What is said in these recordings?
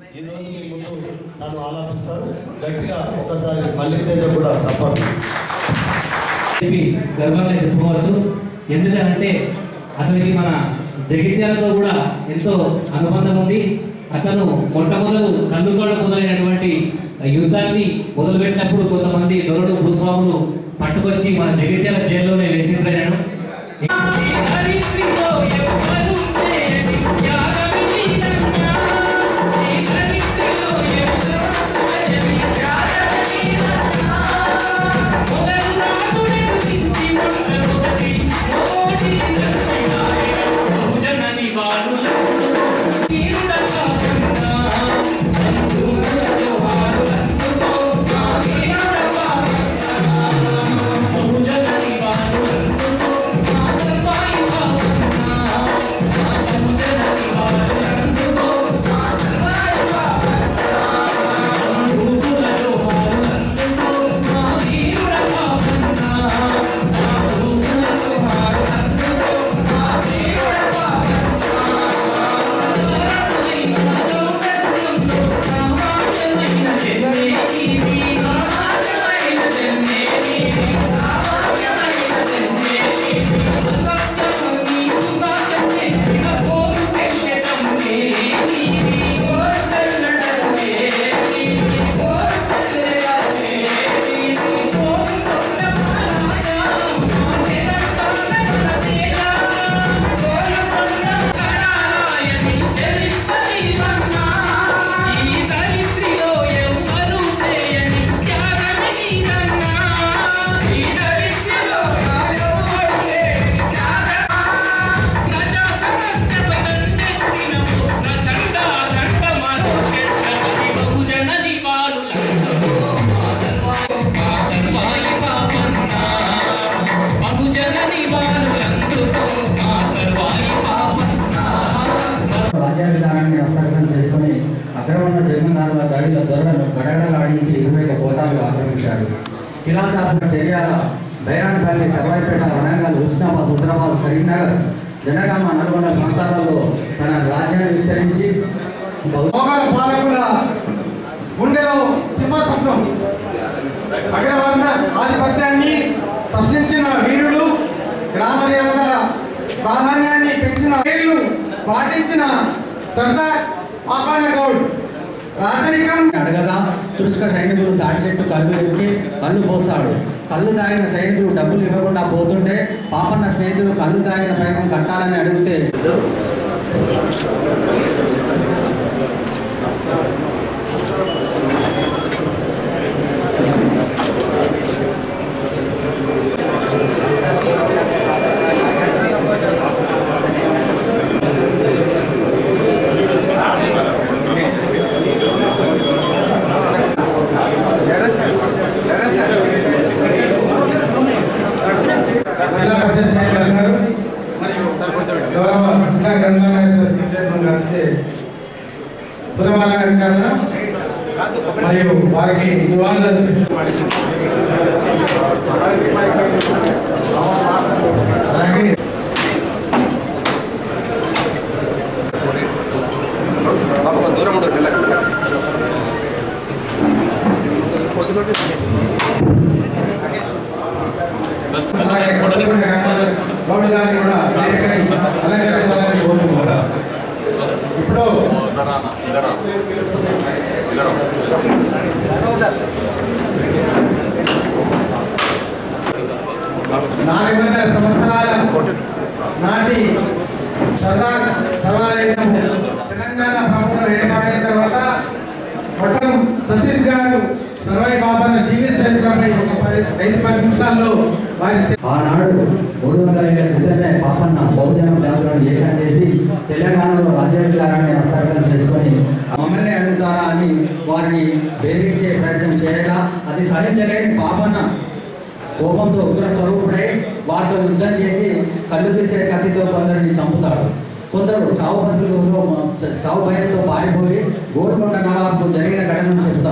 ఈరోజు మీ ముందు నన్ను ఆలాపిస్తారు గట్టిగా ఒకసారి మళ్ళీ తేజ కూడా చెప్పండి చెప్పి గర్వంగా చెప్పుకోవచ్చు ఎందుకంటే అతనికి మన జగిత్యాలతో కూడా ఎంతో అనుబంధం ఉంది అతను మొట్టమొదలు కందుకోడ మొదలైనటువంటి యుద్ధాన్ని మొదలుపెట్టినప్పుడు కొంతమంది దొరలు భూస్వాములు పట్టుకొచ్చి మన జగిత్యాల జైల్లోనే వేసిండ్రయ్యాను రాజ్య విధానాన్ని అవసరం చేసుకుని అగ్రవర్ణ జగన్నాథ దాడిలో దొరలను గడగడలాడించి ఇరవై ఒక గోతాలుగా ఆక్రమించాడు కిలాసాపూర్ చర్యాల బైరాన్పల్లి సర్వాయిపేట వరంగల్ హుస్నాబాద్ హుద్రాబాద్ కరీంనగర్ జనగామ నల్గొండ ప్రాంతాలలో తన రాజ్యాన్ని విస్తరించి బౌద్ధ మొఘల్ పాలకుల గుండెలో సింహస్వప్నం అగ్రవర్ణ ఆధిపత్యాన్ని ప్రశ్నించిన వీరుడు గ్రామ దేవతల ప్రాధాన్యాన్ని పెంచిన వీరులు పాటించిన సర్దార్ పాపాన గౌడ్ రాచరికం అడగగా తురుస్క సైనికులు తాటి చెట్టు కళ్ళు ఎక్కి కళ్ళు పోస్తాడు కళ్ళు తాగిన సైనికులు డబ్బులు ఇవ్వకుండా పోతుంటే పాపన్న స్నేహితులు కళ్ళు తాగిన పైకం కట్టాలని అడిగితే జిల్లా పరిషత్ చైర్మన్ గారు మరియు గౌరవ జిల్లా గ్రంథాలయ చైర్మన్ గారి పురపాలక అధికారులు మరియు వారికి నివాళులు అలాగే అలాగే కొట్టగొండ గంగాధర్ గౌడ్ గారిని కూడా వేదికని అలంకరించాలని కోరుకుంటున్నాను ఇప్పుడు నాలుగు వందల సంవత్సరాల నాటి సర్దార్ సర్వాలయం తెలంగాణ ప్రభుత్వం ఏర్పాటైన తర్వాత మొత్తం సతీష్ గారు సర్వై బాబాల జీవిత చరిత్రపై ఒక పది ఐదు పది నిమిషాల్లో వారి చే- ఆనాడు మూడు వందల ఏళ్ల క్రితమే పాపన్న బహుజన జాతులను ఏకం చేసి తెలంగాణలో రాజ్యాధికారాన్ని హస్తగతం చేసుకొని మమ్మల్ని అడుగుతారా అని వారిని బెదిరించే ప్రయత్నం చేయగా అది సహించలేని పాపన్న కోపంతో ఉగ్ర స్వరూపుడై వారితో యుద్ధం చేసి కళ్ళు తీసే కత్తితో కొందరిని చంపుతాడు కొందరు చావు బతుకులతో చావు భయంతో పారిపోయి గోల్కొండ నవాబ్కు జరిగిన ఘటనను చెబుతారు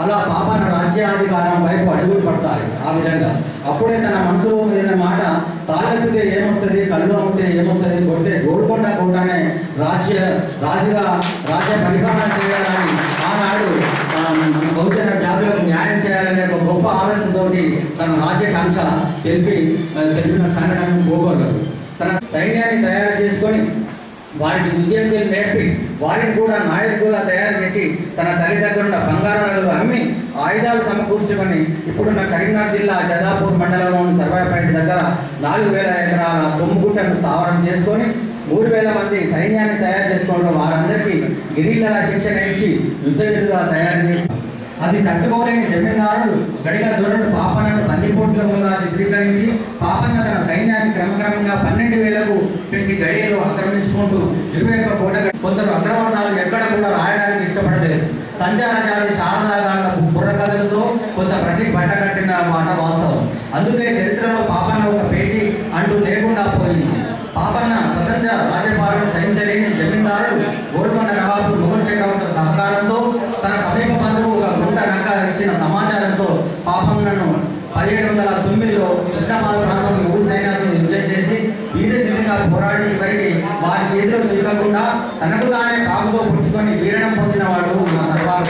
అలా పాపన రాజ్యాధికారం వైపు అడుగులు పడతాయి ఆ విధంగా అప్పుడే తన మనసులో మీద మాట తాళ్ళెక్కితే ఏమొస్తుంది కళ్ళు అమ్మితే ఏమొస్తుంది కొడితే గోల్కొండ కోటనే రాజ్య రాజుగా రాజ్య పరిపాలన చేయాలని ఆనాడు ఆ, మన బహుజన జాతులకు న్యాయం చేయాలనే ఒక గొప్ప ఆలోచనతో తన రాజ్యాకాంక్ష తెలిపి ఆ, తెలిపిన సంఘటనను పోగొరగదు తన సైన్యాన్ని తయారు చేసుకొని వారికి ఉద్యోగులు నేర్పి వారిని కూడా నాయకులుగా తయారు చేసి తన తల్లి దగ్గర ఉన్న బంగారు నగలు అమ్మి ఆయుధాలు సమకూర్చుకొని ఇప్పుడున్న కరీంనగర్ జిల్లా షదాపూర్ మండలంలోని సర్వాయిపేట దగ్గర నాలుగు వేల ఎకరాల కొమ్ముగుట్టను స్థావరం చేసుకొని మూడు వేల మంది సైన్యాన్ని తయారు చేసుకోవడం వారందరికీ గిరిజన శిక్షణ ఇచ్చి యుద్ధవీరులుగా తయారు చేసి అది తట్టుకోలేని జమీందారుడు గడిగ దూరడు పాపన్నను బందిపోట్లుగా చిత్రీకరించి పాపన్న తన సైన్యాన్ని క్రమక్రమంగా పన్నెండు వేలకు పెంచి గడియలు ఆక్రమించుకుంటూ ఇరవై ఒక్క కోట కొందరు అగ్రవర్ణాలు ఎక్కడ కూడా రాయడానికి ఇష్టపడలేదు సంచారజాతి చారదాగాళ్ళ బుర్రకథలతో కొంత ప్రతి బట్ట కట్టిన మాట వాస్తవం అందుకే చరిత్రలో పాపన్న ఒక పేజీ అంటూ లేకుండా పోయింది పాపన్న స్వతంత్ర రాజ్యపాలన సహించలేని జమీందారుడు గోల్కొండ నవాబు మొఘల్ చక్రవర్తుల సహకారంతో తన సమీప బంధువు ఒక గుంట నక్క ఇచ్చిన సమాచారంతో పాపన్నను పదిహేడు వందల తొమ్మిదిలో కృష్ణపాద ప్రాంతంలో మూడు సైన్యాలతో యుద్ధం చేసి వీరచితంగా పోరాడి చివరికి వారి చేతిలో చిక్కకుండా తనకు తానే కాకుతో పుచ్చుకొని వీరణం పొందినవాడు మా సర్వాలు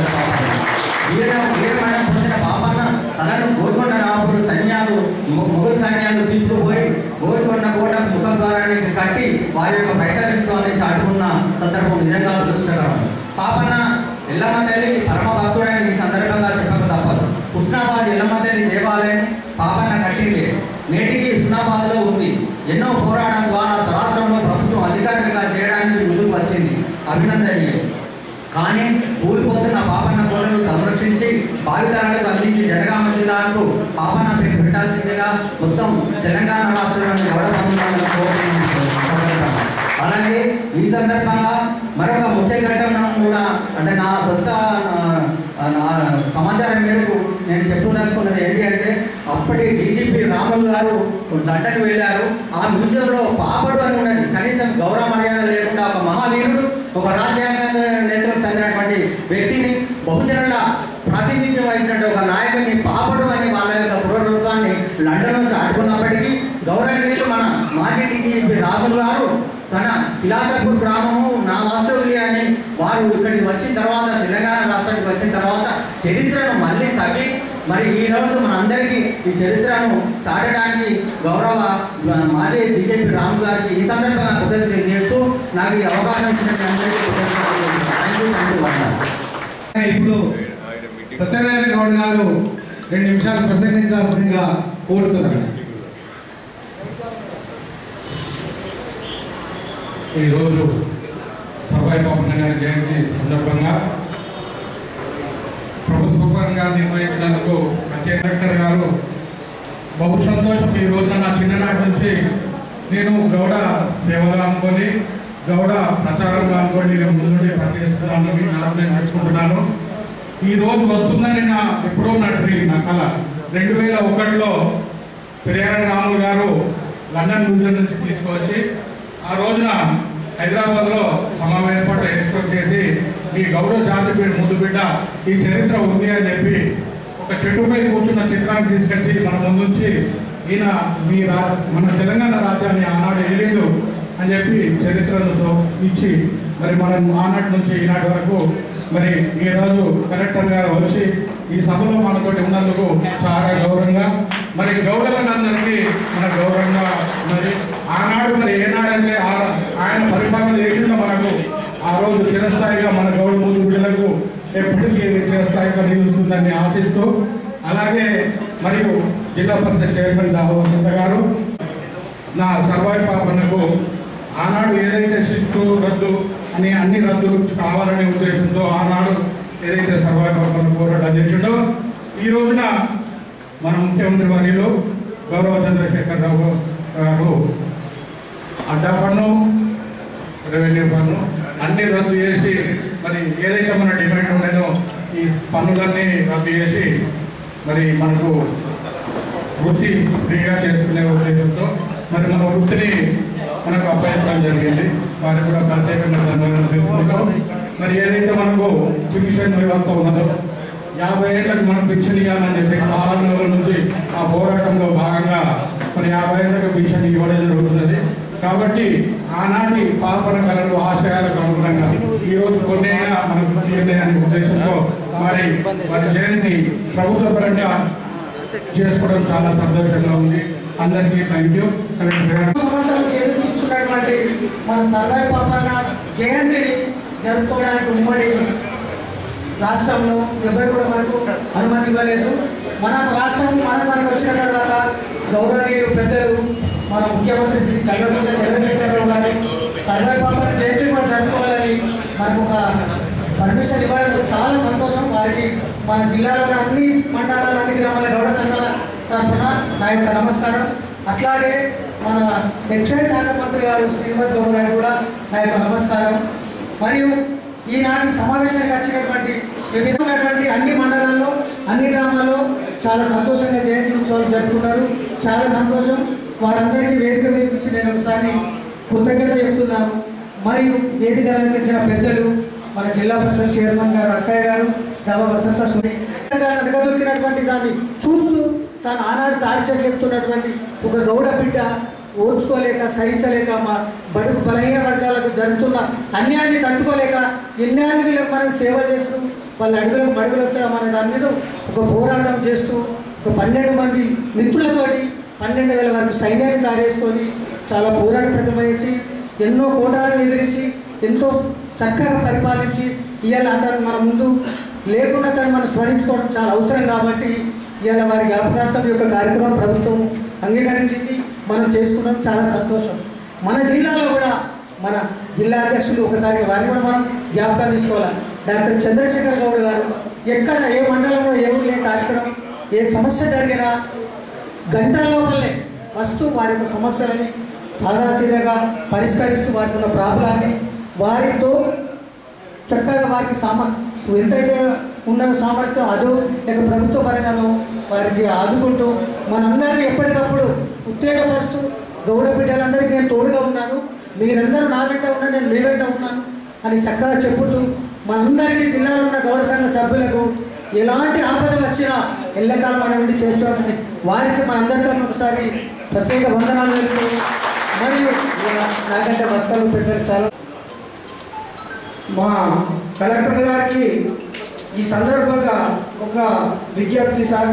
వీరం వీరమరణం పొందిన పాపన్న తనను గోల్కొండ నవాబులు సైన్యాలు మొ- మొఘల్ సైన్యాలు తీసుకుపోయి గోల్కొండ కోట ముఖ ద్వారానికి కట్టి వారి యొక్క పైశాచిత్వాన్ని చాటుకున్న సందర్భం నిజంగా దురదృష్టకరం పాపన్న ఎల్లమ్మ తల్లికి పరమ భక్తుడని ఈ సందర్భంగా చెప్పక తప్పదు కృష్ణాబాద్ ఎల్లమ్మ తల్లి దేవాలయం పాపన్న కట్టింది నేటికి హుస్నాబాద్లో ఉంది ఎన్నో పోరాటం ద్వారా రాష్ట్రంలో ప్రభుత్వం అధికారికంగా చేయడానికి ముందుకు వచ్చింది అభినందనీయం కానీ కూలిపోతున్న పాపన్న కోటను సంరక్షించి భావితరాలకు అందించి జనగామ జిల్లాకు పాపన్న పేరు పెట్టాల్సిందిగా మొత్తం తెలంగాణ రాష్ట్రంలోని గౌడ బంధువులను కోరుతున్నాను. అలాగే ఈ సందర్భంగా మరొక ముఖ్య ఘటన కూడా అంటే నా సొంత ఆ, నా సమాచారం మేరకు నేను చెప్పదలుచుకున్నది ఏంటి అంటే అప్పటి డీజీపీ రాములు గారు లండన్ వెళ్ళారు ఆ మ్యూజియంలో పాపడు అని ఉన్నది కనీసం గౌరవ మర్యాద లేకుండా ఒక మహావీరుడు ఒక రాజ్యాంగ నేతలకు చెందినటువంటి వ్యక్తిని బహుజనుల ప్రాతినిధ్యం వహించినట్టు ఒక నాయకుని పాపడు అని వాళ్ళ యొక్క పునరుత్వాన్ని లండన్లో చాటుకున్నప్పటికీ గౌరవనీయులు మన మాజీ డీజీపీ రాములు గారు తన కిలాదపూర్ గ్రామము నా వాస్తవ్యులే అని వారు ఇక్కడికి వచ్చిన తర్వాత తెలంగాణ రాష్ట్రానికి వచ్చిన తర్వాత చరిత్రను మళ్ళీ తవ్వి మరి ఈ రోజు మనందరికీ ఈ చరిత్రను చాటడానికి గౌరవ ఆ, మాజీ బీజేపీ రామ్ గారికి ఈ సందర్భంగా కృతజ్ఞతలు తెలియజేస్తూ నాకు ఈ అవకాశం ఇచ్చిన మీ అందరికీ కృతజ్ఞతలు థ్యాంక్ యూ థ్యాంక్ యూ వందనాలు. ఇప్పుడు సత్యనారాయణ గౌడ్ గారు రెండు నిమిషాలు ప్రసంగించాల్సిందిగా కోరుతున్నాను ఈరోజు సర్వాయి పాపన్న గారి జయంతి సందర్భంగా ప్రభుత్వ పరంగా నిర్వహించినందుకు ప్రత్యేక కలెక్టర్ గారు బహు సంతోషం ఈ రోజున నా చిన్ననాటి నుంచి నేను గౌడ సేవగా అనుకొని గౌడ ప్రచారంగా అనుకొని నేను ముందుండి పనిచేస్తున్నాను మీ నాకు నేను మెచ్చుకుంటున్నాను ఈ రోజు వస్తుందని నా ఎప్పుడో నా డ్రీమ్ నా కళ రెండు వేల ఒకటిలో పెరియార రాములు గారు లండన్ మ్యూజియం నుంచి తీసుకువచ్చి ఆ రోజున హైదరాబాద్లో సమావేశపడ్డ ఏర్పాటు చేసి ఈ గౌరవ జాతి పేరు ముందు బిడ్డ ఈ చరిత్ర ఉంది అని చెప్పి ఒక చెట్టుపై కూర్చున్న చిత్రాన్ని తీసుకొచ్చి మన ముందుంచి ఈయన మీ రా మన తెలంగాణ రాజ్యాన్ని ఆనాడు ఏలిండు అని చెప్పి చరిత్రను తో- ఇచ్చి మరి మనం ఆనాటి నుంచి ఈనాటి వరకు మరి ఈ రోజు కలెక్టర్ గారు వచ్చి ఈ సభలో మనతోటి ఉన్నందుకు చాలా గౌరవంగా మరి గౌరవులందరికీ మన గౌరవంగా మరి ఆనాడు మరి ఏనాడైతే ఆ- ఆయన పరిపాలన చేసిందో మనకు ఆ రోజు చిరస్థాయిగా మన గౌరవ ముందు బిడ్డలకు ఎప్పటికీ చిరస్థాయిగా నిలుస్తుందని ఆశిస్తూ అలాగే మరియు జిల్లా పరిషత్ చైర్మన్ దావోసింత గారు నా సర్వాయి పాపనకు ఆనాడు ఏదైతే శిస్తు రద్దు అని అన్ని రద్దులు కావాలనే ఉద్దేశంతో ఆనాడు ఏదైతే సర్వాయి పాపన పోరాటం చేసిండో ఈ రోజున మన ముఖ్యమంత్రి వర్యులు గౌరవ చంద్రశేఖర్ రావు గారు అడ్డా పన్ను రెవెన్యూ పన్ను అన్ని రద్దు చేసి మరి ఏదైతే మన డిమాండ్ ఉండేదో ఈ పన్నులన్నీ రద్దు చేసి మరి మనకు వృత్తి ఫ్రీగా చేసుకునే ఉద్దేశంతో మరి మన వృత్తిని మనకు అప్పగించడం జరిగింది వారికి కూడా ప్రత్యేకంగా ధన్యవాదాలు తెలుసుకుంటాం మరి ఏదైతే మనకు పెన్షన్ వ్యవస్థ ఉన్నదో యాభై ఏళ్ళకి మనం పింఛన్ ఇవ్వాలని చెప్పి చాలా నెలల నుంచి ఆ పోరాటంలో భాగంగా మరి యాభై ఏళ్ళకి పింఛన్ ఇవ్వడం జరుగుతున్నది కాబట్టి ఆనాటి పాపన కళలు ఆశయాలకు అనుగుణంగా ఈ రోజు కొన్నైనా మనకు తీరలేని ఉద్దేశంతో మరి వారి జయంతి ప్రభుత్వ పరంగా చేసుకోవడం చాలా సంతోషంగా ఉంది అందరికీ థ్యాంక్ యూ కలెక్టర్ గారు సంవత్సరం ఎదురు చూస్తున్నటువంటి మన సర్దార్ పాపన్న జయంతిని జరుపుకోవడానికి ఉమ్మడి రాష్ట్రంలో ఎవరు కూడా మనకు అనుమతి ఇవ్వలేదు మన రాష్ట్రం మన మనకు వచ్చిన తర్వాత గౌరవనీయులు పెద్దలు మన ముఖ్యమంత్రి శ్రీ కల్వకుంట్ల చంద్రశేఖరరావు గారు సర్దార్ పాపన్న జయంతి కూడా జరుపుకోవాలని మనకు ఒక పర్మిషన్ ఇవ్వడం చాలా సంతోషం వారికి మన జిల్లాలోని అన్ని మండలాల అన్ని గ్రామాల గౌడ సంఘాల తరఫున నా యొక్క నమస్కారం అట్లాగే మన ఎక్సైజ్ శాఖ మంత్రి గారు శ్రీనివాస్ గౌడ్ గారికి కూడా నా యొక్క నమస్కారం మరియు ఈనాటి సమావేశానికి వచ్చినటువంటి వివిధమైనటువంటి అన్ని మండలాల్లో అన్ని గ్రామాల్లో చాలా సంతోషంగా జయంతి ఉత్సవాలు జరుపుకున్నారు చాలా సంతోషం వారందరికీ వేదిక మీద నుంచి నేను ఒకసారి కృతజ్ఞత చెప్తున్నాను మరియు వేదిక అలంకరించిన పెద్దలు మన జిల్లా పరిషత్ చైర్మన్ గారు అక్కయ్య గారు దవ వసంత సుని అనగదొక్కినటువంటి దాన్ని చూస్తూ తాను ఆనాడు తాడి చెట్లు ఎక్కుతున్నటువంటి ఒక గౌడ బిడ్డ ఓర్చుకోలేక సహించలేక మా బడుగు బలహీన వర్గాలకు జరుగుతున్న అన్యాయాన్ని తట్టుకోలేక ఎన్నేళ్ళు వీళ్ళకి మనం సేవలు చేస్తూ వాళ్ళ అడుగులకు మడుగులు ఎత్తడం అనే దాని మీద ఒక పోరాటం చేస్తూ ఒక పన్నెండు మంది మిత్రులతోటి పన్నెండు వేల వరకు సైన్యాన్ని తయారేసుకొని చాలా పోరాట ప్రతిమ చేసి ఎన్నో కోటాలు ఎదిరించి ఎంతో చక్కగా పరిపాలించి ఇవాళ అతను మన ముందు లేకుండా అతను మనం స్మరించుకోవడం చాలా అవసరం కాబట్టి ఇవాళ వారి జ్ఞాపకార్థం యొక్క కార్యక్రమం ప్రభుత్వం అంగీకరించింది మనం చేసుకున్నాం చాలా సంతోషం మన జిల్లాలో కూడా మన జిల్లా అధ్యక్షులు ఒకసారి వారిని కూడా మనం జ్ఞాపకం తీసుకోవాలి డాక్టర్ చంద్రశేఖర్ గౌడ్ గారు ఎక్కడ ఏ మండలంలో ఏ ఊళ్ళో ఏ కార్యక్రమం ఏ సమస్య జరిగినా గంటల లోపలే వస్తూ వారి యొక్క సమస్యలని సాదాసీదాగా పరిష్కరిస్తూ వారికి ఉన్న ప్రాబ్లాన్ని వారితో చక్కగా వారికి సామ ఎంతైతే ఉన్న సామర్థ్యం అదో లేక ప్రభుత్వ పరంగానో వారికి ఆదుకుంటూ మనందరినీ ఎప్పటికప్పుడు ఉత్తేజపరుస్తూ గౌడ బిడ్డలందరికీ నేను తోడుగా ఉన్నాను మీరందరూ నా వెంట ఉన్నా నేను మీ వెంట ఉన్నాను అని చక్కగా చెప్పుతూ మనందరికీ జిల్లాలో ఉన్న గౌడ సంఘ సభ్యులకు ఎలాంటి ఆపద వచ్చినా ఎల్లకాలం మన నుండి చేస్తున్నామని వారికి మనందరి తరఫున ఒకసారి ప్రత్యేక వందనాలు తెలుపుతూ మరియు ఇలా నాకంటే భక్తులు పెద్దలు చాలా మా కలెక్టర్ గారికి ఈ సందర్భంగా ఒక విజ్ఞప్తి సార్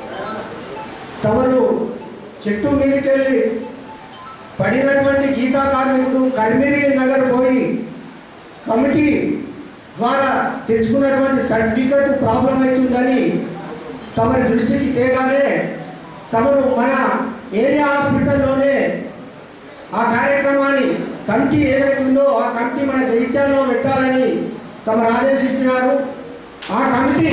తమరు చెట్టు మీదకెళ్ళి పడినటువంటి గీతా కార్మికుడు కర్మీరి నగర్ పోయి కమిటీ ద్వారా తెచ్చుకున్నటువంటి సర్టిఫికెట్ ప్రాబ్లం అవుతుందని తమరి దృష్టికి తేగానే తమరు మన ఏరియా హాస్పిటల్లోనే ఆ కార్యక్రమాన్ని కమిటీ ఏదైతుందో ఆ కమిటీ మన జగిత్యాలలో పెట్టాలని తమరు ఆదేశించినారు ఆ కమిటీ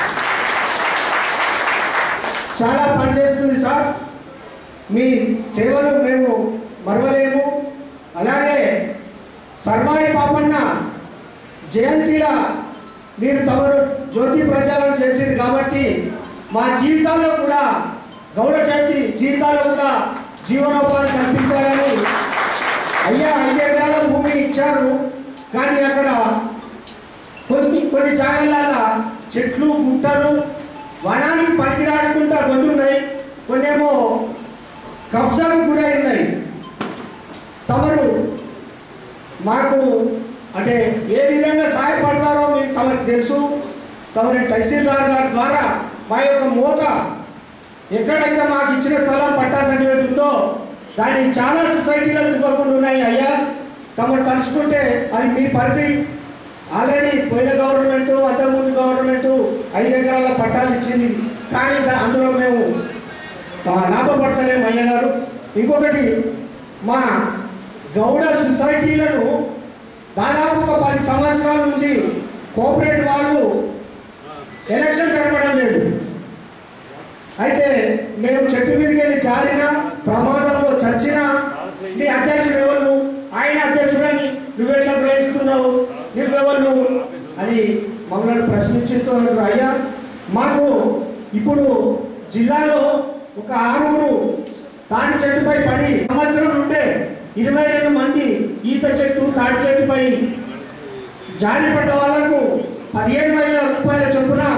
చాలా పనిచేస్తుంది సార్ మీ సేవలు మేము మరవలేము అలాగే సర్వాయి పాపన్న జయంతిలా మీరు తమరు జ్యోతి ప్రచారం చేసింది కాబట్టి మా జీవితాల్లో కూడా గౌడ జయంతి జీవితాల్లో కూడా జీవనోపాధి కల్పించాలని అయ్యా ఐదు ఎకరాల భూమి ఇచ్చారు కానీ అక్కడ కొన్ని కొన్ని జాగాల చెట్లు గుట్టలు వనానికి పనికిరాడుకుంటా ఉన్నాయి కొన్నేమో కబ్జాకు గురై ఉన్నాయి తమరు మాకు అంటే ఏ విధంగా సహాయపడతారో మీకు తమకు తెలుసు తమరి తహసీల్దార్ గారి ద్వారా మా యొక్క మోక ఎక్కడైతే మాకు ఇచ్చిన స్థలం పట్టా సర్టిఫికేట్ ఉందో దాన్ని చాలా సొసైటీలకు ఇవ్వకుండా ఉన్నాయి అయ్యా తమరు తలుచుకుంటే అది మీ పరిధి ఆల్రెడీ పోయిన గవర్నమెంట్ అంతకుముందు గవర్నమెంట్ ఐదు ఎకరాల పట్టాలు ఇచ్చింది కానీ దా- అందులో మేము ఆ, లాభపడతలేము అయ్య గారు ఇంకొకటి మా గౌడ సొసైటీలను దాదాపు ఒక పది సంవత్సరాల నుంచి కోఆపరేట్ వాళ్ళు ఎలక్షన్ జరపడం లేదు అయితే మేము చెట్టు మీదకి వెళ్ళి జారిన ప్రమాదంలో చచ్చిన నీ అధ్యక్షుడు ఎవరు ఆయన అధ్యక్షుడని నువ్వెట్లా గ్రహిస్తున్నావు నువ్వెవరు అని మమ్మల్ని ప్రశ్నించుతూ అయ్యా మాకు ఇప్పుడు జిల్లాలో ఒక ఆరుగురు తాటి చెట్టుపై పడి సంవత్సరం నుండే ఇరవై రెండు మంది ఈత చెట్టు తాటి చెట్టుపై జారిపడ్డ వాళ్లకు పదిహేను వేల రూపాయల చొప్పున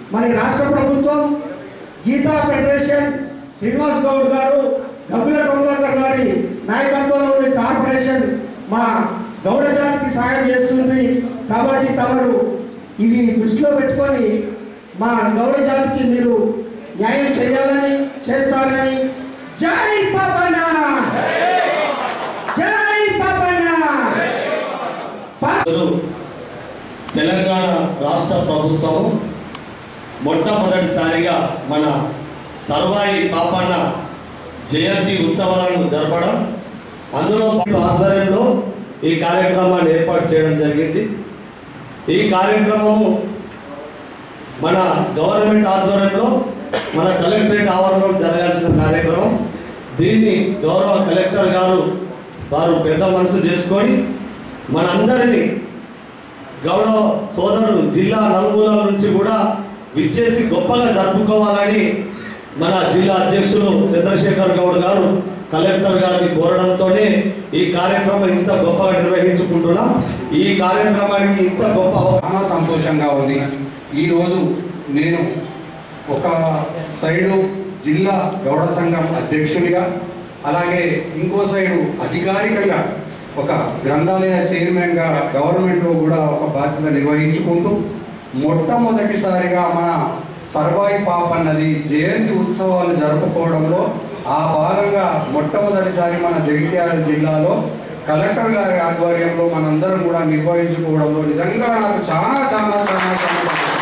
మన రాష్ట్ర ప్రభుత్వం గీతా ఫెడరేషన్ శ్రీనివాస్ గౌడ్ గారు గబ్బుల కమలాకర్ గారి నాయకత్వంలోని కార్పొరేషన్ మా గౌడ జాతికి సాయం చేస్తుంది కాబట్టి తమరు ఇవి దృష్టిలో పెట్టుకొని మా గౌడ జాతికి మీరు న్యాయం చేయాలని చేస్తారని జై పాపన్న జై పాపన్న పా- ఈరోజు తెలంగాణ రాష్ట్ర ప్రభుత్వం మొట్టమొదటిసారిగా మన సర్వాయి పాపన్న జయంతి ఉత్సవాలను జరపడం అందులో ఆధ్వర్యంలో ఈ కార్యక్రమాన్ని ఏర్పాటు చేయడం జరిగింది ఈ కార్యక్రమము మన గవర్నమెంట్ ఆధ్వర్యంలో మన కలెక్టరేట్ ఆవరణలో జరగాల్సిన కార్యక్రమం దీన్ని గౌరవ కలెక్టర్ గారు వారు పెద్ద మనసు చేసుకొని మనందరినీ గౌరవ సోదరులు జిల్లా నలుమూల నుంచి కూడా విచ్చేసి గొప్పగా జరుపుకోవాలని మన జిల్లా అధ్యక్షులు చంద్రశేఖర్ గౌడ్ గారు కలెక్టర్ గారిని కోరడంతోనే ఈ కార్యక్రమం ఇంత గొప్పగా నిర్వహించుకుంటున్నాం ఈ కార్యక్రమానికి ఇంత గొప్ప అవ- చాలా సంతోషంగా ఉంది ఈరోజు నేను ఒక సైడు జిల్లా గౌడ సంఘం అధ్యక్షుడిగా అలాగే ఇంకో సైడు అధికారికంగా ఒక గ్రంథాలయ చైర్మన్గా గవర్నమెంట్లో కూడా ఒక బాధ్యత నిర్వహించుకుంటూ మొట్టమొదటిసారిగా మన సర్వాయి పాపన్నది జయంతి ఉత్సవాలు జరుపుకోవడంలో ఆ భాగంగా మొట్టమొదటిసారి మన జగిత్యాల జిల్లాలో కలెక్టర్ గారి ఆధ్వర్యంలో మనందరం కూడా నిర్వహించుకోవడంలో నిజంగా నాకు చాలా చాలా చాలా చాలా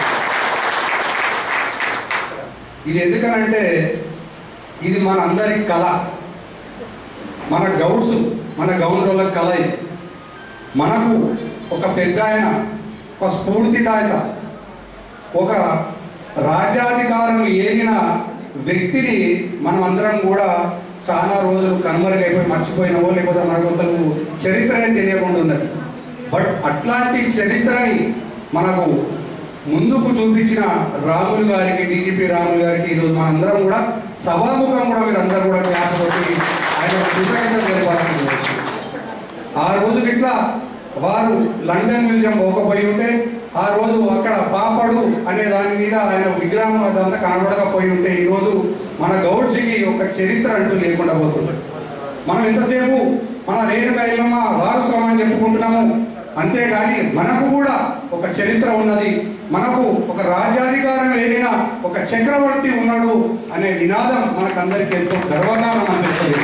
ఇది ఎందుకనంటే ఇది మన అందరి కళ మన గౌడ్స్ మన గౌండోళ్ళ కళ ఇది మనకు ఒక పెద్ద ఆయన ఒక స్ఫూర్తిదాయక ఒక రాజ్యాధికారం ఏగిన వ్యక్తిని మనం అందరం కూడా చాలా రోజులు కనుమరుగైపోయి మర్చిపోయినామో లేకపోతే మనకు అసలు చరిత్రనే తెలియకుండా ఉన్నది బట్ అట్లాంటి చరిత్రని మనకు ముందుకు చూపించిన రాములు గారికి డీజీపీ రాములు గారికి ఈరోజు మనందరం కూడా సభాముఖం కూడా మీరు అందరూ కూడా క్లాస్ కొట్టి ఆయన కృతజ్ఞత తెలిపాలని కోరుతున్నాను. ఆ రోజు ఇట్లా వారు లండన్ మ్యూజియం పోకపోయి ఉంటే ఆ రోజు అక్కడ పాపడు అనే దాని మీద ఆయన విగ్రహం అదంతా కనబడకపోయి ఉంటే ఈరోజు మన గౌడ్స్కి ఒక చరిత్ర అంటూ లేకుండా పోతుంది మనం ఎంతసేపు మన రేణుక ఇల్లమ్మ వారస్వామి అని చెప్పుకుంటున్నాము అంతేగాని మనకు కూడా ఒక చరిత్ర ఉన్నది మనకు ఒక రాజ్యాధికారం ఏలిన ఒక చక్రవర్తి ఉన్నాడు అనే నినాదం మనకందరికీ ఎంతో గర్వకారణం అనిపిస్తుంది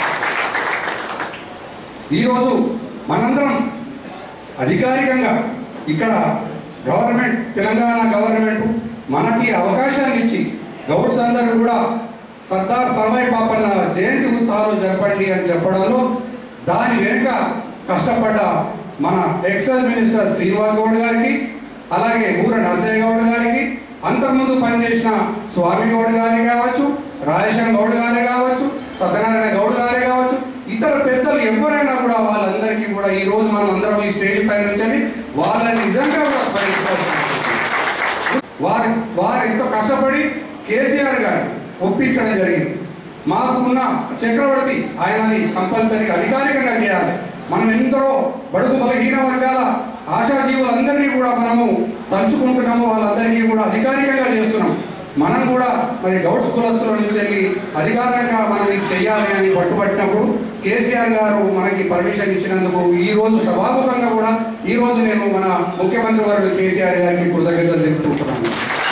ఈరోజు మనందరం అధికారికంగా ఇక్కడ గవర్నమెంట్ తెలంగాణ గవర్నమెంట్ మనకి అవకాశాన్ని ఇచ్చి గౌడ్స్ అందరూ కూడా సర్దార్ సర్వాయి పాపన్న జయంతి ఉత్సవాలు జరపండి అని చెప్పడంలో దాని వెనుక కష్టపడ్డ మన ఎక్సైజ్ మినిస్టర్ శ్రీనివాస్ గౌడ్ గారికి అలాగే ఊర నరసయ్య గౌడ్ గారికి అంతకుముందు పనిచేసిన స్వామి గౌడ్ గారి కావచ్చు రాజేశం గౌడ్ గారే కావచ్చు సత్యనారాయణ గౌడ్ గారే కావచ్చు ఇతర పెద్దలు ఎవరైనా కూడా వాళ్ళందరికీ కూడా ఈ రోజు మనం అందరం ఈ స్టేజ్ పై నుంచి వాళ్ళని నిజంగా కూడా స్మరించుకోవాల్సిన అవసరం ఉంది. వారి వారు ఎంతో కష్టపడి కేసీఆర్ గారిని ఒప్పించడం జరిగింది మాకున్న చక్రవర్తి ఆయనది కంపల్సరీగా అధికారికంగా చేయాలి మనం ఎందరో బడుగు బలహీన వర్గాల ఆశాజీవులందరినీ కూడా మనము తలుచుకుంటున్నాము వాళ్ళందరికీ కూడా అధికారికంగా చేస్తున్నాం మనం కూడా మరి గౌడ్స్ కులస్తుల నుంచి వెళ్ళి అధికారంగా మనం ఇది చేయాలి అని పట్టుబట్టినప్పుడు కేసీఆర్ గారు మనకి పర్మిషన్ ఇచ్చినందుకు ఈ రోజు సభాముఖంగా కూడా ఈ రోజు నేను మన ముఖ్యమంత్రి వారు కేసీఆర్ గారికి కృతజ్ఞతలు తెలుపుకుంటున్నాను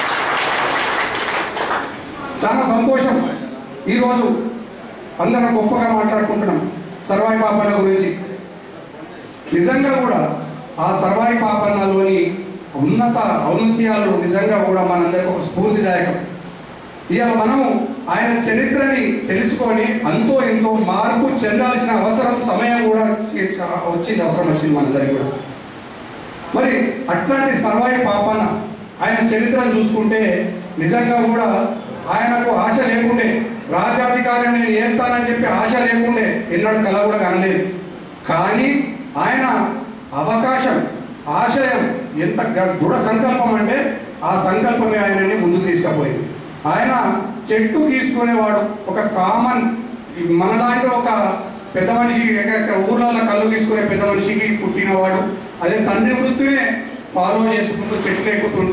చాలా సంతోషం ఈరోజు అందరం గొప్పగా మాట్లాడుకుంటున్నాం సర్వాయి పాపన్న గురించి నిజంగా కూడా ఆ సర్వాయి పాపన్నలోని ఉన్నత ఔన్నత్యాలు నిజంగా కూడా మనందరికీ ఒక స్ఫూర్తిదాయకం ఇవాళ మనము ఆయన చరిత్రని తెలుసుకొని అంతో ఎంతో మార్పు చెందాల్సిన అవసరం సమయం కూడా వచ్చింది అవసరం వచ్చింది మనందరికీ కూడా మరి అట్లాంటి సర్వాయి పాపన ఆయన చరిత్రను చూసుకుంటే నిజంగా కూడా ఆయనకు ఆశ లేకుండే రాజ్యాధికారం నేను ఏస్తానని చెప్పి ఆశ లేకుండే ఎన్నడూ కల కూడా కనలేదు కానీ ఆయన అవకాశం ఆశయం ఎంత గ- దృఢ సంకల్పం అంటే ఆ సంకల్పమే ఆయనని ముందుకు తీసుకుపోయింది ఆయన చెట్టు గీసుకునేవాడు ఒక కామన్ మనలాంటి ఒక పెద్ద మనిషి ఎక్క- ఊర్లలో కళ్ళు గీసుకునే పెద్ద మనిషికి పుట్టినవాడు అదే తండ్రి వృత్తినే ఫాలో చేసుకుంటూ చెట్లు ఎక్కుతుంటే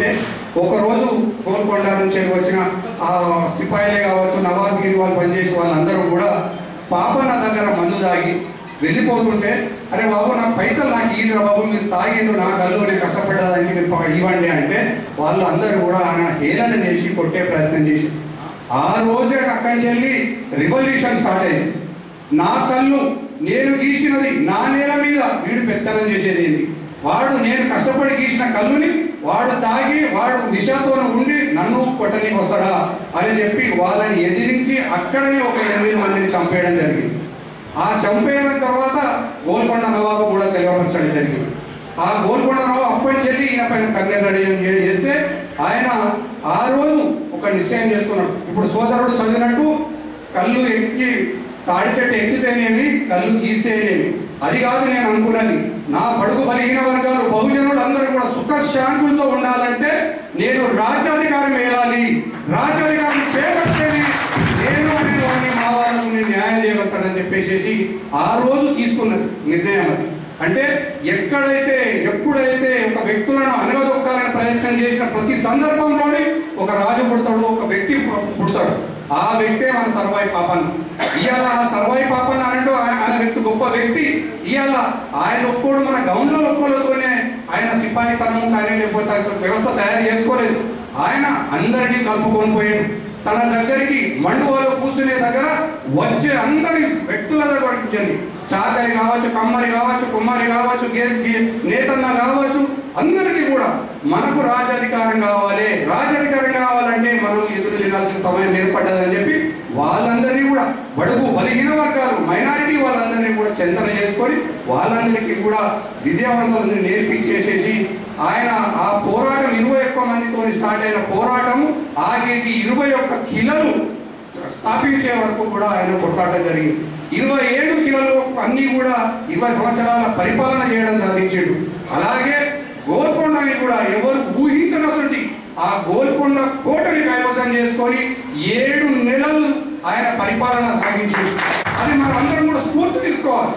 ఒకరోజు గోల్కొండ నుంచి వచ్చిన ఆ సిపాయిలే కావచ్చు నవాబ్గిరి వాళ్ళు పనిచేసే వాళ్ళందరూ కూడా పాపన్న దగ్గర మందు తాగి వెళ్ళిపోతుంటే అరే బాబు నాకు పైసలు నాకు ఈ బాబు మీరు తాగేది నా కళ్ళు నేను కష్టపడ్డదానికి మీరు పా- ఇవ్వండి అంటే వాళ్ళు అందరూ కూడా ఆయన హేళన చేసి కొట్టే ప్రయత్నం చేసి ఆ రోజే అక్కడి నుంచి వెళ్ళి రివల్యూషన్ స్టార్ట్ అయింది నా కళ్ళు నేను గీసినది నా నేల మీద వీడు పెత్తనం చేసేది ఏంది వాడు నేను కష్టపడి గీసిన కళ్ళుని వాడు తాగి వాడు దిశతో ఉండి నన్ను కొట్టనికి వస్తాడా అని చెప్పి వాళ్ళని ఎదిరించి అక్కడనే ఒక ఎనిమిది మందిని చంపేయడం జరిగింది ఆ చంపేయన తర్వాత గోల్కొండ నవాబు కూడా తెలియపరచడం జరిగింది ఆ గోల్కొండ నవాబు అప్పటి చెల్లి ఈయన పైన కన్యా రెడీ చేస్తే ఆయన ఆ రోజు ఒక నిశ్చయం చేసుకున్నాడు ఇప్పుడు సోదరుడు చదివినట్టు కళ్ళు ఎక్కి తాడి చెట్టు ఎక్కితేనేమి కళ్ళు గీస్తేనేమి అది కాదు నేను అనుకున్నది నా బడుగు బలహీన వర్గాలు బహుజనులు అందరూ కూడా సుఖ శాంతులతో ఉండాలంటే నేను రాజ్యాధికారం వేయాలి రాజ్యాధికారం చేపడితేనే నేను అనే వాడిని మా వాళ్ళకు నేను న్యాయం చేయగలుగుతాడని చెప్పేసి ఆ రోజు తీసుకున్నది నిర్ణయం అది అంటే ఎక్కడైతే ఎప్పుడైతే ఒక వ్యక్తులను అనగదొక్కాలని ప్రయత్నం చేసిన ప్రతి సందర్భంలోనే ఒక రాజు పుడతాడు ఒక వ్యక్తి పు- పుడతాడు ఆ వ్యక్తే మన సర్వాయి పాపన్న ఇవాళ ఆ సర్వాయి పాపన్న అన్నట్టు ఆయన ఆయన వ్యక్తి గొప్ప వ్యక్తి ఇవాళ ఆయన ఒక్కోడు మన గౌన్లో ఒక్కోలతోనే ఆయన సిపాయి తనము కానీ లేకపోతే ఆయన వ్యవస్థ తయారు చేసుకోలేదు ఆయన అందరినీ కలుపుకొని పోయాడు తన దగ్గరికి మండువాలో కూర్చునే దగ్గర వచ్చే అందరి వ్యక్తుల దగ్గర నుంచి చాకరి కావచ్చు కమ్మరి కావచ్చు కుమ్మరి కావచ్చు గే- గే- నేతన్న కావచ్చు అందరికీ కూడా మనకు రాజ్యాధికారం కావాలి రాజ్యాధికారం కావాలంటే మనం ఎదురు తినాల్సిన సమయం ఏర్పడ్డదని చెప్పి వాళ్ళందరినీ కూడా బడుగు బలహీన వర్గాలు మైనారిటీ వాళ్ళందరినీ కూడా చెంతన చేసుకొని వాళ్ళందరికీ కూడా విద్యావంతులను నేర్పించేసేసి ఆయన ఆ పోరాటం ఇరవై ఒక్క మందితో స్టార్ట్ అయిన పోరాటము ఆఖరికి ఇరవై ఒక్క కిలలు స్థాపించే వరకు కూడా ఆయన కొట్లాడడం జరిగింది ఇరవై ఏడు కిలోలు అన్నీ కూడా ఇరవై సంవత్సరాల పరిపాలన చేయడం సాధించాడు అలాగే గోల్కొండని కూడా ఎవరు ఊహించినటువంటి ఆ గోల్కొండ కోటని కైవసం చేసుకొని ఏడు నెలలు ఆయన పరిపాలన సాగించాడు అది మనం అందరం కూడా స్ఫూర్తి తీసుకోవాలి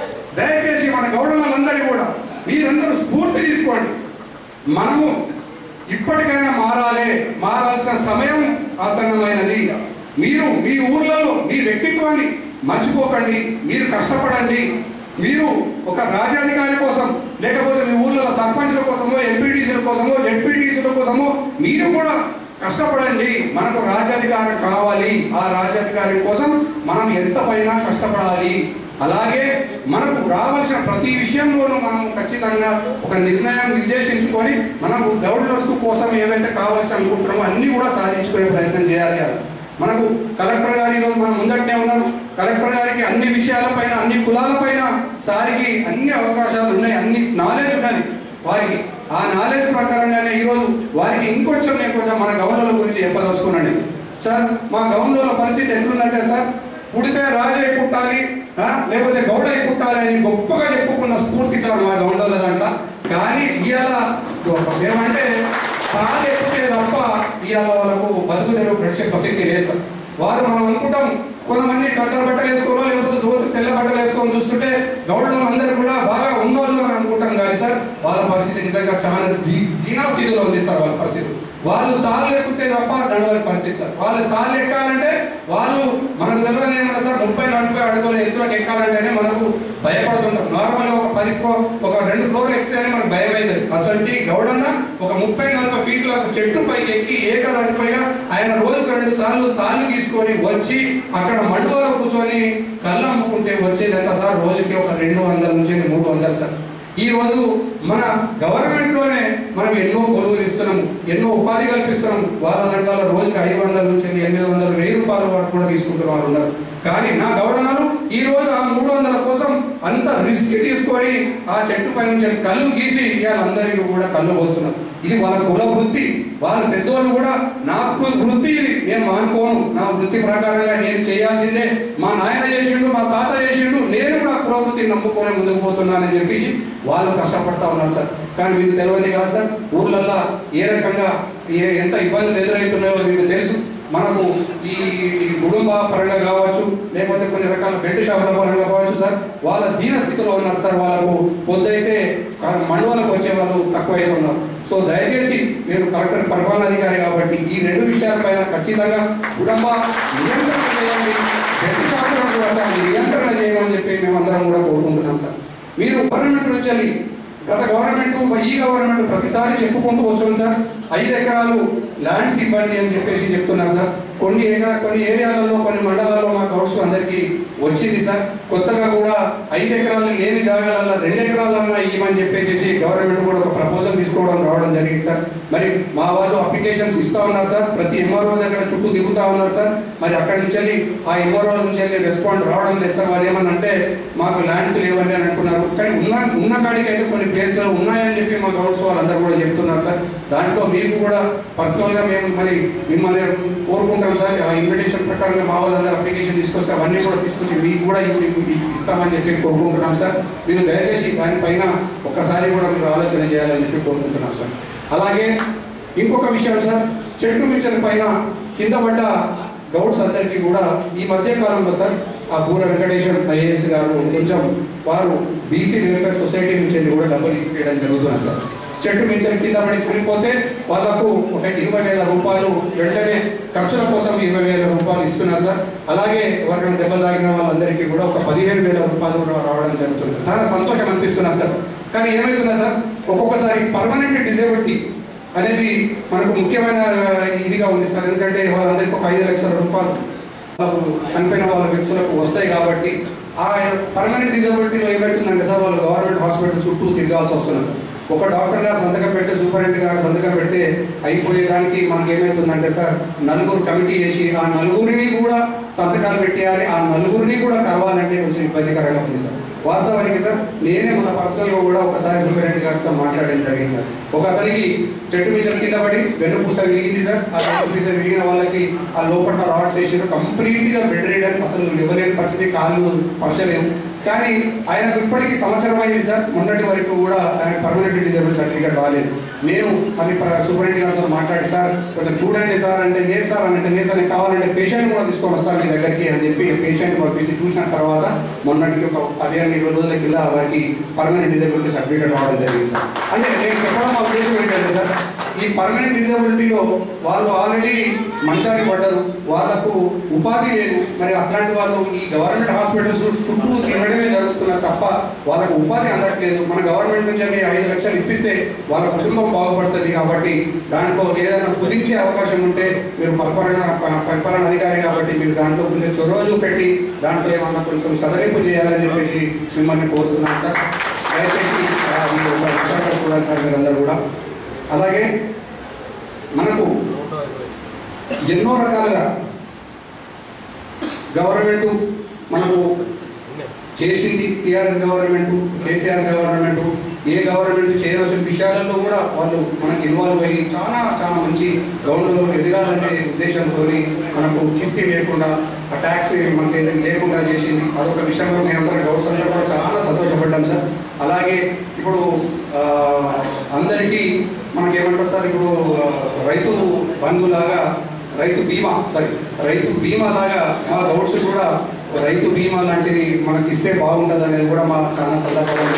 దయచేసి మన గౌడలందరూ కూడా మీరందరూ స్ఫూర్తి తీసుకోండి మనము ఇప్పటికైనా మారాలి మారాల్సిన సమయం ఆసన్నమైనది మీరు మీ ఊర్లలో మీ వ్యక్తిత్వాన్ని మర్చిపోకండి మీరు కష్టపడండి మీరు ఒక రాజ్యాధికారి కోసం లేకపోతే మీ ఊర్లలో సర్పంచుల కోసమో ఎంపీటీసీల కోసమో జెడ్పీటీసీల కోసమో మీరు కూడా కష్టపడండి మనకు రాజ్యాధికారం కావాలి ఆ రాజ్యాధికారం కోసం మనం ఎంత పైన కష్టపడాలి అలాగే మనకు రావాల్సిన ప్రతి విషయంలోనూ మనం ఖచ్చితంగా ఒక నిర్ణయం నిర్దేశించుకొని మనకు గవర్నర్స్ కోసం ఏవైతే కావాల్సి అనుకుంటున్నామో అన్నీ కూడా సాధించుకునే ప్రయత్నం చేయాలి అని. మనకు కలెక్టర్ గారు ఈరోజు మనం ముందటనే ఉన్నారు కలెక్టర్ గారికి అన్ని విషయాలపైన అన్ని కులాలపైన సారికి అన్ని అవకాశాలు ఉన్నాయి అన్ని నాలెడ్జ్ ఉన్నది వారికి ఆ నాలెడ్జ్ ప్రకారంగానే ఈరోజు వారికి ఇంకొంచెం నేను కొంచెం మన గవర్నర్ల గురించి చెప్పదలుచుకున్నాను సార్ మా గవర్నర్ల పరిస్థితి ఎట్లుందంటే సార్ పుడితే రాజయ్య పుట్టాలి ఆ, లేకపోతే గౌడయ్య పుట్టాలి అని గొప్పగా చెప్పుకున్న స్ఫూర్తి సార్ మా గవర్నర్ల దాంట్లో కానీ ఇవాళ ఏమంటే సార్ ఎక్కితే తప్ప ఇవాళ వాళ్ళకు బతుకు తెరువు నడిచే ప్రసక్తి లేదు సార్ వారు మనం అనుకుంటాం కొంతమంది కట్టల బట్టలు వేసుకోవడం లేకపోతే దోతి తెల్ల బట్టలు వేసుకొని చూస్తుంటే గౌడ్లో అందరూ కూడా బాగా ఉన్నోళ్ళు అని అనుకుంటాం కానీ సార్ వాళ్ళ పరిస్థితి నిజంగా చాలా దీ దీనా స్థితిలో ఉంది సార్ వాళ్ళ పరిస్థితి వాళ్ళు తాళ్ళు ఎక్కితే తప్ప నడవని పరిస్థితి సార్ వాళ్ళు తాళ్ళు ఎక్కాలంటే వాళ్ళు మనకు తెలియదు ఏమన్నా సార్ ముప్పై నలభై అడుగుల ఎత్తులకు ఎక్కాలంటేనే మనకు భయపడుతుంటాం నార్మల్గా ఒక పది ఫ్లో- ఒక రెండు ఫ్లోర్లు ఎక్కితేనే మనకు భయం అవుతుంది అసలు గౌడన్న ఒక ముప్పై నలభై ఫీట్ల చెట్టు పైకి ఎక్కి ఏకదాటిపైగా ఆయన రోజుకు రెండు సార్లు తాళ్ళు తీసుకొని వచ్చి అక్కడ మండువలో కూర్చొని కళ్ళు అమ్ముకుంటే వచ్చేది ఎంత సార్ రోజుకి ఒక రెండు వందల నుంచి మూడు వందలు సార్ ఈ రోజు మన గవర్నమెంట్ లోనే మనం ఎన్నో కొలువులు ఇస్తున్నాము ఎన్నో ఉపాధి కల్పిస్తున్నాము వాళ్ళ దాంట్లో రోజుకి ఐదు వందల నుంచి ఎనిమిది వందలు వెయ్యి రూపాయల వరకు కూడా తీసుకుంటున్న వాళ్ళు ఉన్నారు కానీ నా గవర్నర్ ఈ రోజు ఆ మూడు వందల కోసం అంత రిస్క్ తీసుకొని ఆ చెట్టు పై నుంచి కళ్ళు గీసి వాళ్ళందరికీ కూడా కళ్ళు పోస్తున్నారు ఇది వాళ్ళ కుల వృత్తి వాళ్ళ పెద్దోళ్ళు కూడా నా కు- వృత్తి ఇది నేను మానుకోను నా వృత్తి ప్రకారంగా నేను చేయాల్సిందే మా నాయన చేసిండు మా తాత చేసిండు నేను కూడా కుల వృత్తిని నమ్ముకొని ముందుకు పోతున్నానని చెప్పి వాళ్ళు కష్టపడతా ఉన్నారు సార్ కానీ మీకు తెలియదు కాదు సార్ ఊర్లల్లో ఏ రకంగా ఏ ఎంత ఇబ్బందులు ఎదురవుతున్నాయో మీకు తెలుసు మనకు ఈ ఈ కుటుంబ పరంగా కావచ్చు లేకపోతే కొన్ని రకాల బెడ్ షాపుల పరంగా కావచ్చు సార్ వాళ్ళ దీన స్థితిలో ఉన్నారు సార్ వాళ్ళకు పొద్దుైతే మండవాలకు వచ్చే వాళ్ళు తక్కువైతే ఉన్నారు సో దయచేసి మీరు కలెక్టర్ పరిపాలనాధికారి కాబట్టి ఈ రెండు విషయాలపైన ఖచ్చితంగా కుటుంబ నియంత్రణ చేయండి ప్రతి డాక్టర్ కూడా సార్ ఈ నియంత్రణ చేయమని చెప్పి మేమందరం కూడా కోరుకుంటున్నాం సార్ మీరు గవర్నమెంట్ నుంచి వెళ్ళి గత గవర్నమెంట్ ఈ గవర్నమెంట్ ప్రతిసారి చెప్పుకుంటూ వస్తుంది సార్ ఐదు ఎకరాలు ల్యాండ్స్ ఇవ్వండి అని చెప్పేసి చెప్తున్నారు సార్ కొన్ని ఏరియా కొన్ని ఏరియాలలో కొన్ని మండలాల్లో మా గౌడ్స్ అందరికీ వచ్చింది సార్ కొత్తగా కూడా ఐదు ఎకరాలు లేని జాగాలల్లో రెండు ఎకరాలన్నా ఇవ్వమని చెప్పేసి గవర్నమెంట్ కూడా ఒక ప్రపోజల్ తీసుకోవడం రావడం జరిగింది సార్ మరి మా వాళ్ళు అప్లికేషన్స్ ఇస్తా ఉన్నారు సార్ ప్రతి ఎంఆర్ఓ దగ్గర చుట్టూ దిగుతా ఉన్నారు సార్ మరి అక్కడి నుంచి వెళ్ళి ఆ ఎంఆర్ఓ నుంచి వెళ్ళి రెస్పాండ్ రావడం లేదు సార్ వాళ్ళు ఏమని అంటే మాకు ల్యాండ్స్ లేవండి అని అంటున్నారు కానీ ఉన్న ఉన్న కాడికి అయితే కొన్ని ప్లేస్లో ఉన్నాయని చెప్పి మా గౌడ్స్ వాళ్ళందరూ కూడా చెప్తున్నారు సార్ దాంట్లో మీకు కూడా పర్సనల్గా మేము మరి మిమ్మల్ని కోరుకుంటాం సార్ ఆ ఇన్విటేషన్ ప్రకారంగా మా వాళ్ళందరూ అప్లికేషన్ తీసుకొస్తే అవన్నీ కూడా తీసుకొచ్చి మీకు కూడా ఇవి- ఇవి ఇస్తామని చెప్పి కోరుకుంటున్నాం సార్ మీరు దయచేసి దానిపైన ఒక్కసారి కూడా మీరు ఆలోచన చేయాలని చెప్పి కోరుకుంటున్నాం సార్ అలాగే ఇంకొక విషయం సార్ చెట్టు మించిన పైన కింద పడ్డ గౌడ్స్ అందరికీ కూడా ఈ మధ్య కాలంలో సార్ ఆ పూర వెంకటేశ్వర ఐఏఎస్ గారు కొంచెం వారు బీసీ వెల్ఫేర్ సొసైటీ నుంచి వెళ్ళి కూడా డబ్బులు ఇవ్వడం జరుగుతుంది సార్ చెట్టు మించిన కింద పడి చనిపోతే వాళ్ళకు ఒక ఇరవై వేల రూపాయలు వెంటనే ఖర్చుల కోసం ఇరవై వేల రూపాయలు ఇస్తున్నారు సార్ అలాగే ఎవరికైనా దెబ్బ తాగిన వాళ్ళందరికీ కూడా ఒక పదిహేను వేల రూపాయలు కూడా రావడం జరుగుతుంది చాలా సంతోషం అనిపిస్తున్నారు సార్ కానీ ఏమవుతున్నా సార్ ఒక్కొక్కసారి పర్మనెంట్ డిజేబిలిటీ అనేది మనకు ముఖ్యమైన ఇదిగా ఉంది సార్ ఎందుకంటే వాళ్ళందరికీ ఒక ఐదు లక్షల రూపాయలు వాళ్ళకు చనిపోయిన వాళ్ళ వ్యక్తులకు వస్తాయి కాబట్టి ఆ పర్మనెంట్ డిజబిలిటీలో ఏమవుతుందంటే సార్ వాళ్ళు గవర్నమెంట్ హాస్పిటల్ చుట్టూ తిరగాల్సి వస్తుంది సార్ ఒక డాక్టర్ గారు సంతకం పెడితే సూపరింటెండెంట్ గారు సంతకం పెడితే అయిపోయేదానికి మనకి ఏమవుతుందంటే సార్ నలుగురు కమిటీ వేసి ఆ నలుగురిని కూడా సంతకాలు పెట్టేయాలి ఆ నలుగురిని కూడా కలవాలంటే కొంచెం ఇబ్బందికరంగా ఉంది సార్ వాస్తవానికి సార్ నేనే మన పర్సనల్గా కూడా ఒకసారి సూపరింటెండెంట్ గారితో మాట్లాడడం జరిగింది సార్ ఒక అతనికి చెట్టు మీద కింద పడి వెన్నుపూస విరిగింది సార్ ఆ వెన్నుపూస విరిగిన వాళ్ళకి ఆ లోపల రాడ్స్ వేసారు కంప్లీట్గా బెడ్ రీడర్ అసలు ఇవ్వలేని పరిస్థితి కాళ్ళు పరచలేవు కానీ ఆయనకు ఇప్పటికీ సంవత్సరం అయింది సార్ మొన్నటి వరకు కూడా ఆయన పర్మనెంట్ డిజేబుల్ సర్టిఫికేట్ రాలేదు నేను మళ్ళీ సూపరింటెండెంట్ గారితో మాట్లాడి సార్ కొంచెం చూడండి సార్ అంటే లేదు సార్ అని అంటే లేదు సార్ నీకు కావాలంటే పేషెంట్ కూడా తీసుకొని వస్తాను మీ దగ్గరికి అని చెప్పి పేషెంట్ పంపించి చూసిన తర్వాత మొన్నటికి ఒక పదిహేను ఇరవై రోజుల కింద వారికి పర్మనెంట్ డిజేబిలిటీ సర్టిఫికేట్ రావడం జరిగింది సార్ అంటే నేను చెప్పడం మా ఉద్దేశం ఏంటంటే సార్ ఈ పర్మనెంట్ డిజబిలిటీలో వాళ్ళు ఆల్రెడీ మంచానికి పడ్డారు వాళ్ళకు ఉపాధి లేదు మరి అట్లాంటి వాళ్ళు ఈ గవర్నమెంట్ హాస్పిటల్స్ చుట్టూ తిరగడమే జరుగుతున్నారు తప్ప వాళ్ళకు ఉపాధి అందట్లేదు మన గవర్నమెంట్ నుంచి అన్ని ఐదు లక్షలు ఇప్పిస్తే వాళ్ళ కుటుంబం బాగుపడుతుంది కాబట్టి దాంట్లో ఏదైనా కుదించే అవకాశం ఉంటే మీరు పరిపాలన పరిపాలన అధికారి కాబట్టి మీరు దాంట్లో కొంచెం చొరవ చూపెట్టి దాంట్లో ఏమన్నా కొంచెం సడలింపు చేయాలని చెప్పేసి మిమ్మల్ని కోరుతున్నాను సార్ దయచేసి ఆ, ఈ ఒక విషయాన్ని చూడాలి సార్ మీరందరూ కూడా అలాగే మనకు ఎన్నో రకాలుగా గవర్నమెంట్ మనకు చేసింది టీఆర్ఎస్ గవర్నమెంట్ కేసీఆర్ గవర్నమెంట్ ఏ గవర్నమెంట్ చేయవలసిన విషయాలలో కూడా వాళ్ళు మనకి ఇన్వాల్వ్ అయ్యి చాలా చాలా మంచి గ్రౌండ్లో ఎదగాలనే ఉద్దేశంతో మనకు కిస్తీ లేకుండా ఆ ట్యాక్స్ మనకి ఏదైనా లేకుండా చేసింది అదొక విషయంలో మేమందరం గౌడ్స్ అందరూ కూడా చాలా సంతోషపడ్డాం సార్ అలాగే ఇప్పుడు ఆ, అందరికీ మనకి ఏమంటారు సార్ ఇప్పుడు ఆ, రైతు బంధులాగా రైతు బీమా సారీ రైతు బీమా లాగా మా గౌడ్స్ కూడా రైతు బీమా లాంటిది మనకి ఇస్తే బాగుంటుంది అనేది కూడా మా చాలా సందర్భంగా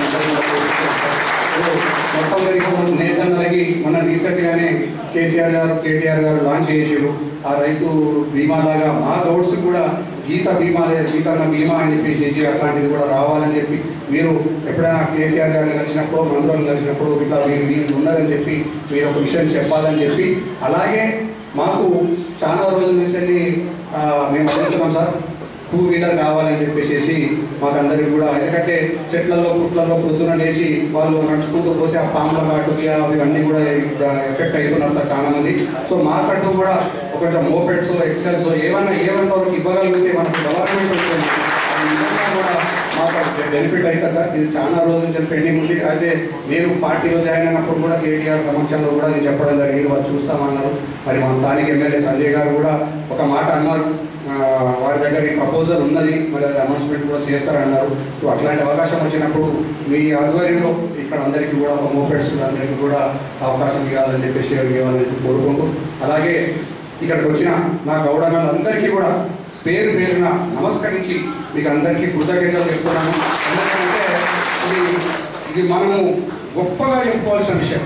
మొత్తం మీద ఇప్పుడు నేతన్నలకి మన రీసెంట్గానే కేసీఆర్ గారు కేటీఆర్ గారు లాంచ్ చేసారు ఆ రైతు బీమా లాగా మా గౌడ్స్ కూడా గీత బీమా లేదా గీతన్న బీమా అని చెప్పి చేసి అట్లాంటిది కూడా రావాలని చెప్పి మీరు ఎప్పుడైనా కేసీఆర్ గారిని కలిసినప్పుడు మంత్రులను కలిసినప్పుడు ఇట్లా మీరు వీళ్ళు ఉన్నదని చెప్పి మీరు ఒక విషయం చెప్పాలని చెప్పి అలాగే మాకు చాలా రోజుల నుంచి వెళ్ళి, ఆ, మేము అడుగుతున్నాం సార్ టూ వీలర్ కావాలని చెప్పేసి మాకు అందరికి కూడా ఎందుకంటే చెట్లలో పుట్లలో పొద్దున లేచి వాళ్ళు నడుచుకుంటూ పోతే ఆ పాముల కాటుకి అవన్నీ కూడా ఎఫెక్ట్ అవుతున్నారు సార్ చాలా మంది సో మాకంటూ కూడా ఒక మోపెడ్స్ ఎక్సెల్స్ ఏమన్నా ఏమన్నా వరకు ఇవ్వగలిగితే మనకు గవర్నమెంట్ ఉంటుంది అది నిజంగా కూడా మాకు బెనిఫిట్ అవుతుంది సార్ ఇది చాలా రోజుల నుంచి పెండింగ్ ఉంది అదే నేను పార్టీలో జాయిన్ అయినప్పుడు కూడా కేటీఆర్ సమక్షంలో కూడా నేను చెప్పడం జరిగింది వాళ్ళు చూస్తామన్నారు మరి మా స్థానిక ఎమ్మెల్యే సంజయ్ గారు కూడా ఒక మాట అన్నారు ఆ, వారి దగ్గర ఈ ప్రపోజల్ ఉన్నది మరి అది అనౌన్స్మెంట్ కూడా చేస్తారన్నారు సో అట్లాంటి అవకాశం వచ్చినప్పుడు మీ ఆధ్వర్యంలో ఇక్కడ అందరికీ కూడా మోపెడ్స్ అందరికీ కూడా అవకాశం ఇవ్వాలని చెప్పేసి ఇవ్వాలని చెప్పి కోరుకుంటూ అలాగే ఇక్కడికి వచ్చిన నా గౌడగాళ్ళందరికీ కూడా పేరు పేరున నమస్కరించి మీకు అందరికీ కృతజ్ఞతలు చెప్తున్నాను ఎందుకంటే ఇది ఇది మనము గొప్పగా చెప్పుకోవాల్సిన విషయం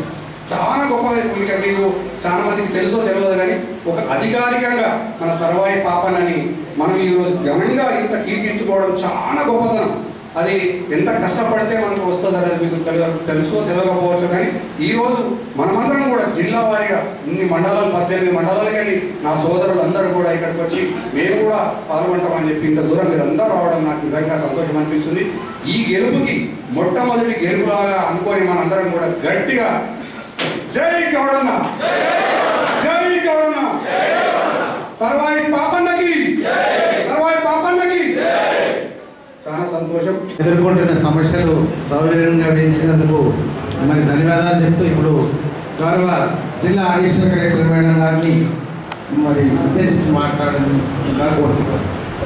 చాలా గొప్ప ఇక మీకు చాలా మందికి తెలుసో తెలియదు కానీ ఒక అధికారికంగా మన సర్వాయి పాపనని మనం ఈరోజు ఘనంగా ఇంత కీర్తించుకోవడం చాలా గొప్పతనం అది ఎంత కష్టపడితే మనకు వస్తుంది అనేది మీకు తెలియ తెలుసో తెలియకపోవచ్చు కానీ ఈరోజు మనమందరం కూడా జిల్లా వారీగా ఇన్ని మండలాలు పద్దెనిమిది మండలాలకు వెళ్ళి నా సోదరులు అందరూ కూడా ఇక్కడికి వచ్చి మేము కూడా పాల్గొంటామని చెప్పి ఇంత దూరం మీరు అందరూ రావడం నాకు నిజంగా సంతోషం అనిపిస్తుంది ఈ గెలుపుకి మొట్టమొదటి గెలుపులాగా అనుకొని మనందరం కూడా గట్టిగా జై గౌడన్న జై గౌడన్న సర్వాయి పాపన్నకి సర్వాయి పాపన్నకి చాలా సంతోషం ఎదుర్కొంటున్న సమస్యలు సౌకర్యంగా వివరించినందుకు మరి ధన్యవాదాలు చెప్తూ ఇప్పుడు గౌరవ జిల్లా అడిషనల్ కలెక్టర్ మేడం గారిని మరి ఉద్దేశించి మాట్లాడడం కోరుతున్నాను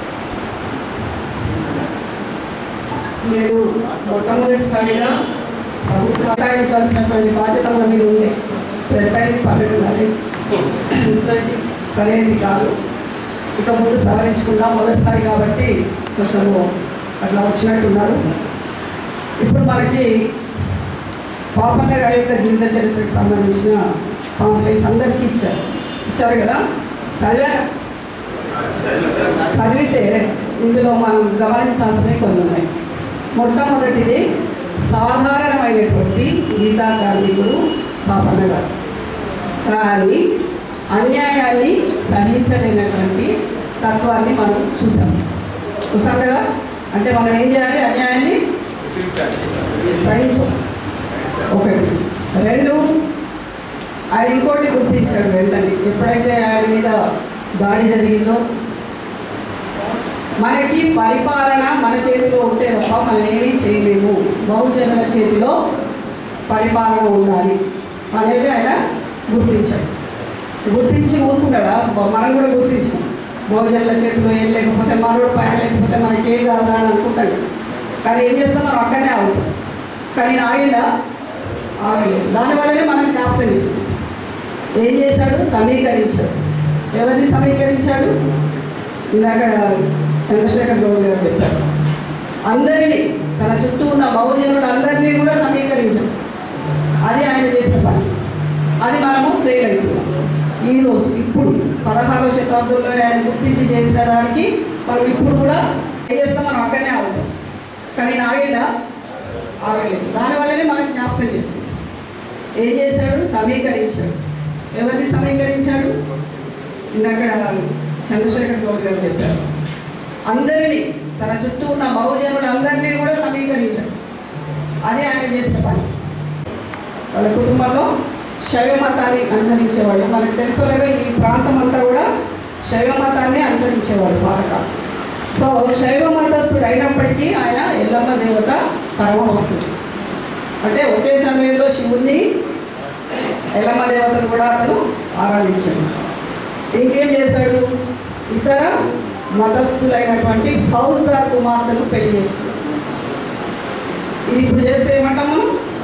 నేను మొట్టమొదటిసారిగా ప్రభుత్వం కేటాయించాల్సినటువంటి బాధ్యత మన మీద ఉంది సరిపడి పన్నెండున్నర ముసలిది సరైనది కాదు ఇక ముందు సవరించుకుందాం మొదటిసారి కాబట్టి కొంచెము అట్లా వచ్చినట్టున్నారు ఇప్పుడు మనకి పాపన్న గారి యొక్క జీవిత చరిత్రకు సంబంధించిన పాంప్లెట్స్ అందరికీ ఇచ్చారు ఇచ్చారు కదా చదివారా చదివితే ఇందులో మనం గమనించాల్సినవి కొన్ని ఉన్నాయి మొట్టమొదటిది సాధారణమైనటువంటి గీతా కార్మికుడు పాపన్న గారు కానీ అన్యాయాన్ని సహించలేనటువంటి తత్వాన్ని మనం చూసాం చూసాం కదా అంటే మనం ఏం చేయాలి అన్యాయాన్ని సహించం ఒకటి రెండు ఆయన ఇంకోటి గుర్తించాడు వెంటనే ఎప్పుడైతే ఆయన మీద దాడి జరిగిందో మనకి పరిపాలన మన చేతిలో ఉంటే తప్ప మనం ఏమీ చేయలేము బహుజనుల చేతిలో పరిపాలన ఉండాలి అనేది ఆయన గుర్తించాడు గుర్తించి ఊరుకున్నాడా బ- మనం కూడా గుర్తించాం బహుజనుల చేతిలో ఏం లేకపోతే మనోడు పైన లేకపోతే మనకి ఏం కాదు అని అనుకుంటాం కదా. కానీ ఏం చేస్తాం మనం అక్కడనే ఆగుతాం కానీ ఆగిందా ఆగలేదు దానివల్లనే మనం జ్ఞాపకం చేసుకుంటాం ఏం చేశాడు సమీకరించాడు ఎవరిని సమీకరించాడు ఇందాక చంద్రశేఖర్ గౌడ్ గారు చెప్పారు అందరినీ తన చుట్టూ ఉన్న బహుజనులు అందరినీ కూడా సమీకరించాడు అది ఆయన చేసిన పని అది మనము ఫెయిల్ అవుతున్నాం ఈరోజు ఇప్పుడు పదహారవ శతాబ్దంలో ఆయన గుర్తించి చేసిన దానికి మనం ఇప్పుడు కూడా ఏం చేస్తాం మనం అక్కడనే ఆగుతాం కానీ నాగేడా ఆగలేదు దానివల్లనే మనం జ్ఞాపకం చేసుకుంటాం ఏం చేశాడు సమీకరించాడు ఎవరిని సమీకరించాడు ఇందాక చంద్రశేఖర్ గౌడ్ గారు చెప్పారు అందరినీ తన చుట్టూ ఉన్న బహుజనులందరినీ కూడా సమీకరించాడు అది ఆయన చేసిన పని వాళ్ళ కుటుంబంలో శైవ మతాన్ని అనుసరించేవాళ్ళు మనకు తెలుసో లేదో ఈ ప్రాంతం అంతా కూడా శైవ మతాన్ని అనుసరించేవాడు పాతకాలం సో శైవ మతస్థుడు అయినప్పటికీ ఆయన ఎల్లమ్మ దేవత పరమభక్తుడు అంటే ఒకే సమయంలో శివుణ్ణి ఎల్లమ్మ దేవతను కూడా అతను ఆరాధించాడు ఇంకేం చేశాడు ఇతర మతస్థులైనటువంటి ఫౌజ్దార్ కుమార్తెను పెళ్లి చేసుకున్నాడు ఇది ఇప్పుడు చేస్తే ఏమంటాం మనం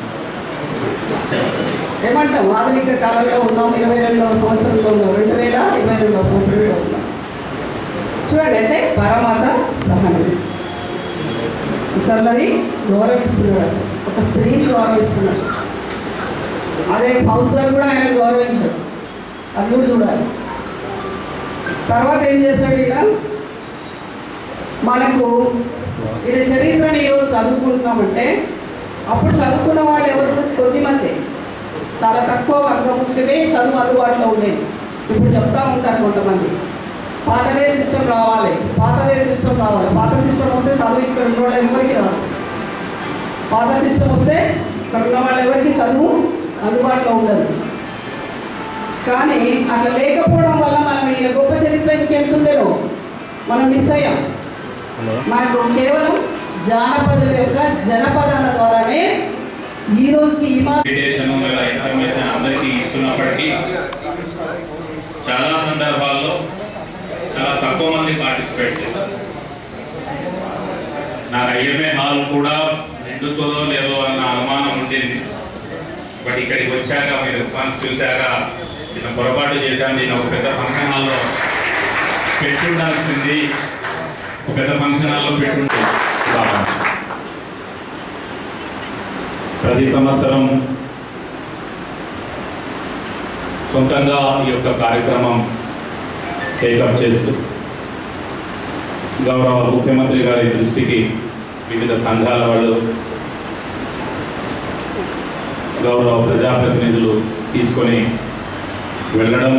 ఏమంటాం ఆధునిక కాలంలో ఉన్నాం ఇరవై రెండవ సంవత్సరంలో ఉన్నాం రెండు వేల ఇరవై రెండవ సంవత్సరంలో ఉన్నాం చూడండి అంటే పరమత సహనం ఇతరులని గౌరవిస్తున్నాడు ఒక స్త్రీని గౌరవిస్తున్నాడు అదే హౌస్దార్ కూడా ఆయన గౌరవించాడు అది కూడా చూడాలి తర్వాత ఏం చేశాడు ఈయన మనకు ఈయన చరిత్రని ఈరోజు చదువుకుంటున్నామంటే అప్పుడు చదువుకున్న వాళ్ళు ఎవరు కొద్దిమంది చాలా తక్కువ వర్గముఖ్యమే చదువు అందుబాటులో ఉండేది ఇప్పుడు చెప్తా ఉంటారు కొంతమంది పాతదే సిస్టమ్ రావాలి పాతదే సిస్టమ్ రావాలి పాత సిస్టమ్ వస్తే చదువు ఇక్కడ ఉన్న వాళ్ళు ఎవరికి రాదు పాత సిస్టమ్ వస్తే ఇక్కడ ఉన్న వాళ్ళు ఎవరికి చదువు అందుబాటులో ఉండదు కానీ అట్లా లేకపోవడం వల్ల మనం ఈ గొప్ప చరిత్ర ఇంకెళ్తుండేనో మనం మిస్ అయ్యాం మనకు కేవలం జానపదుల యొక్క జనపదాల ద్వారానే ఈ రోజుకి ఈ మా ఇన్విటేషన్ లేదా ఇన్ఫర్మేషన్ అందరికీ ఇస్తున్నప్పటికీ చాలా సందర్భాల్లో చాలా తక్కువ మంది పార్టిసిపేట్ చేస్తారు నాకు ఐఎంఏ హాల్ కూడా నిండుతుందో లేదో అన్న అనుమానం ఉండింది బట్ ఇక్కడికి వచ్చాక మీ రెస్పాన్స్ చూశాక చిన్న పొరపాటు చేశాను నేను ఒక పెద్ద ఫంక్షన్ హాల్లో పెట్టుండాల్సింది ఒక పెద్ద ఫంక్షన్ హాల్లో పెట్టుంటే బాగుంది. ప్రతి సంవత్సరం సొంతంగా ఈ యొక్క కార్యక్రమం టేకప్ చేస్తూ గౌరవ ముఖ్యమంత్రి గారి దృష్టికి వివిధ సంఘాల వాళ్ళు గౌరవ ప్రజాప్రతినిధులు తీసుకొని వెళ్ళడం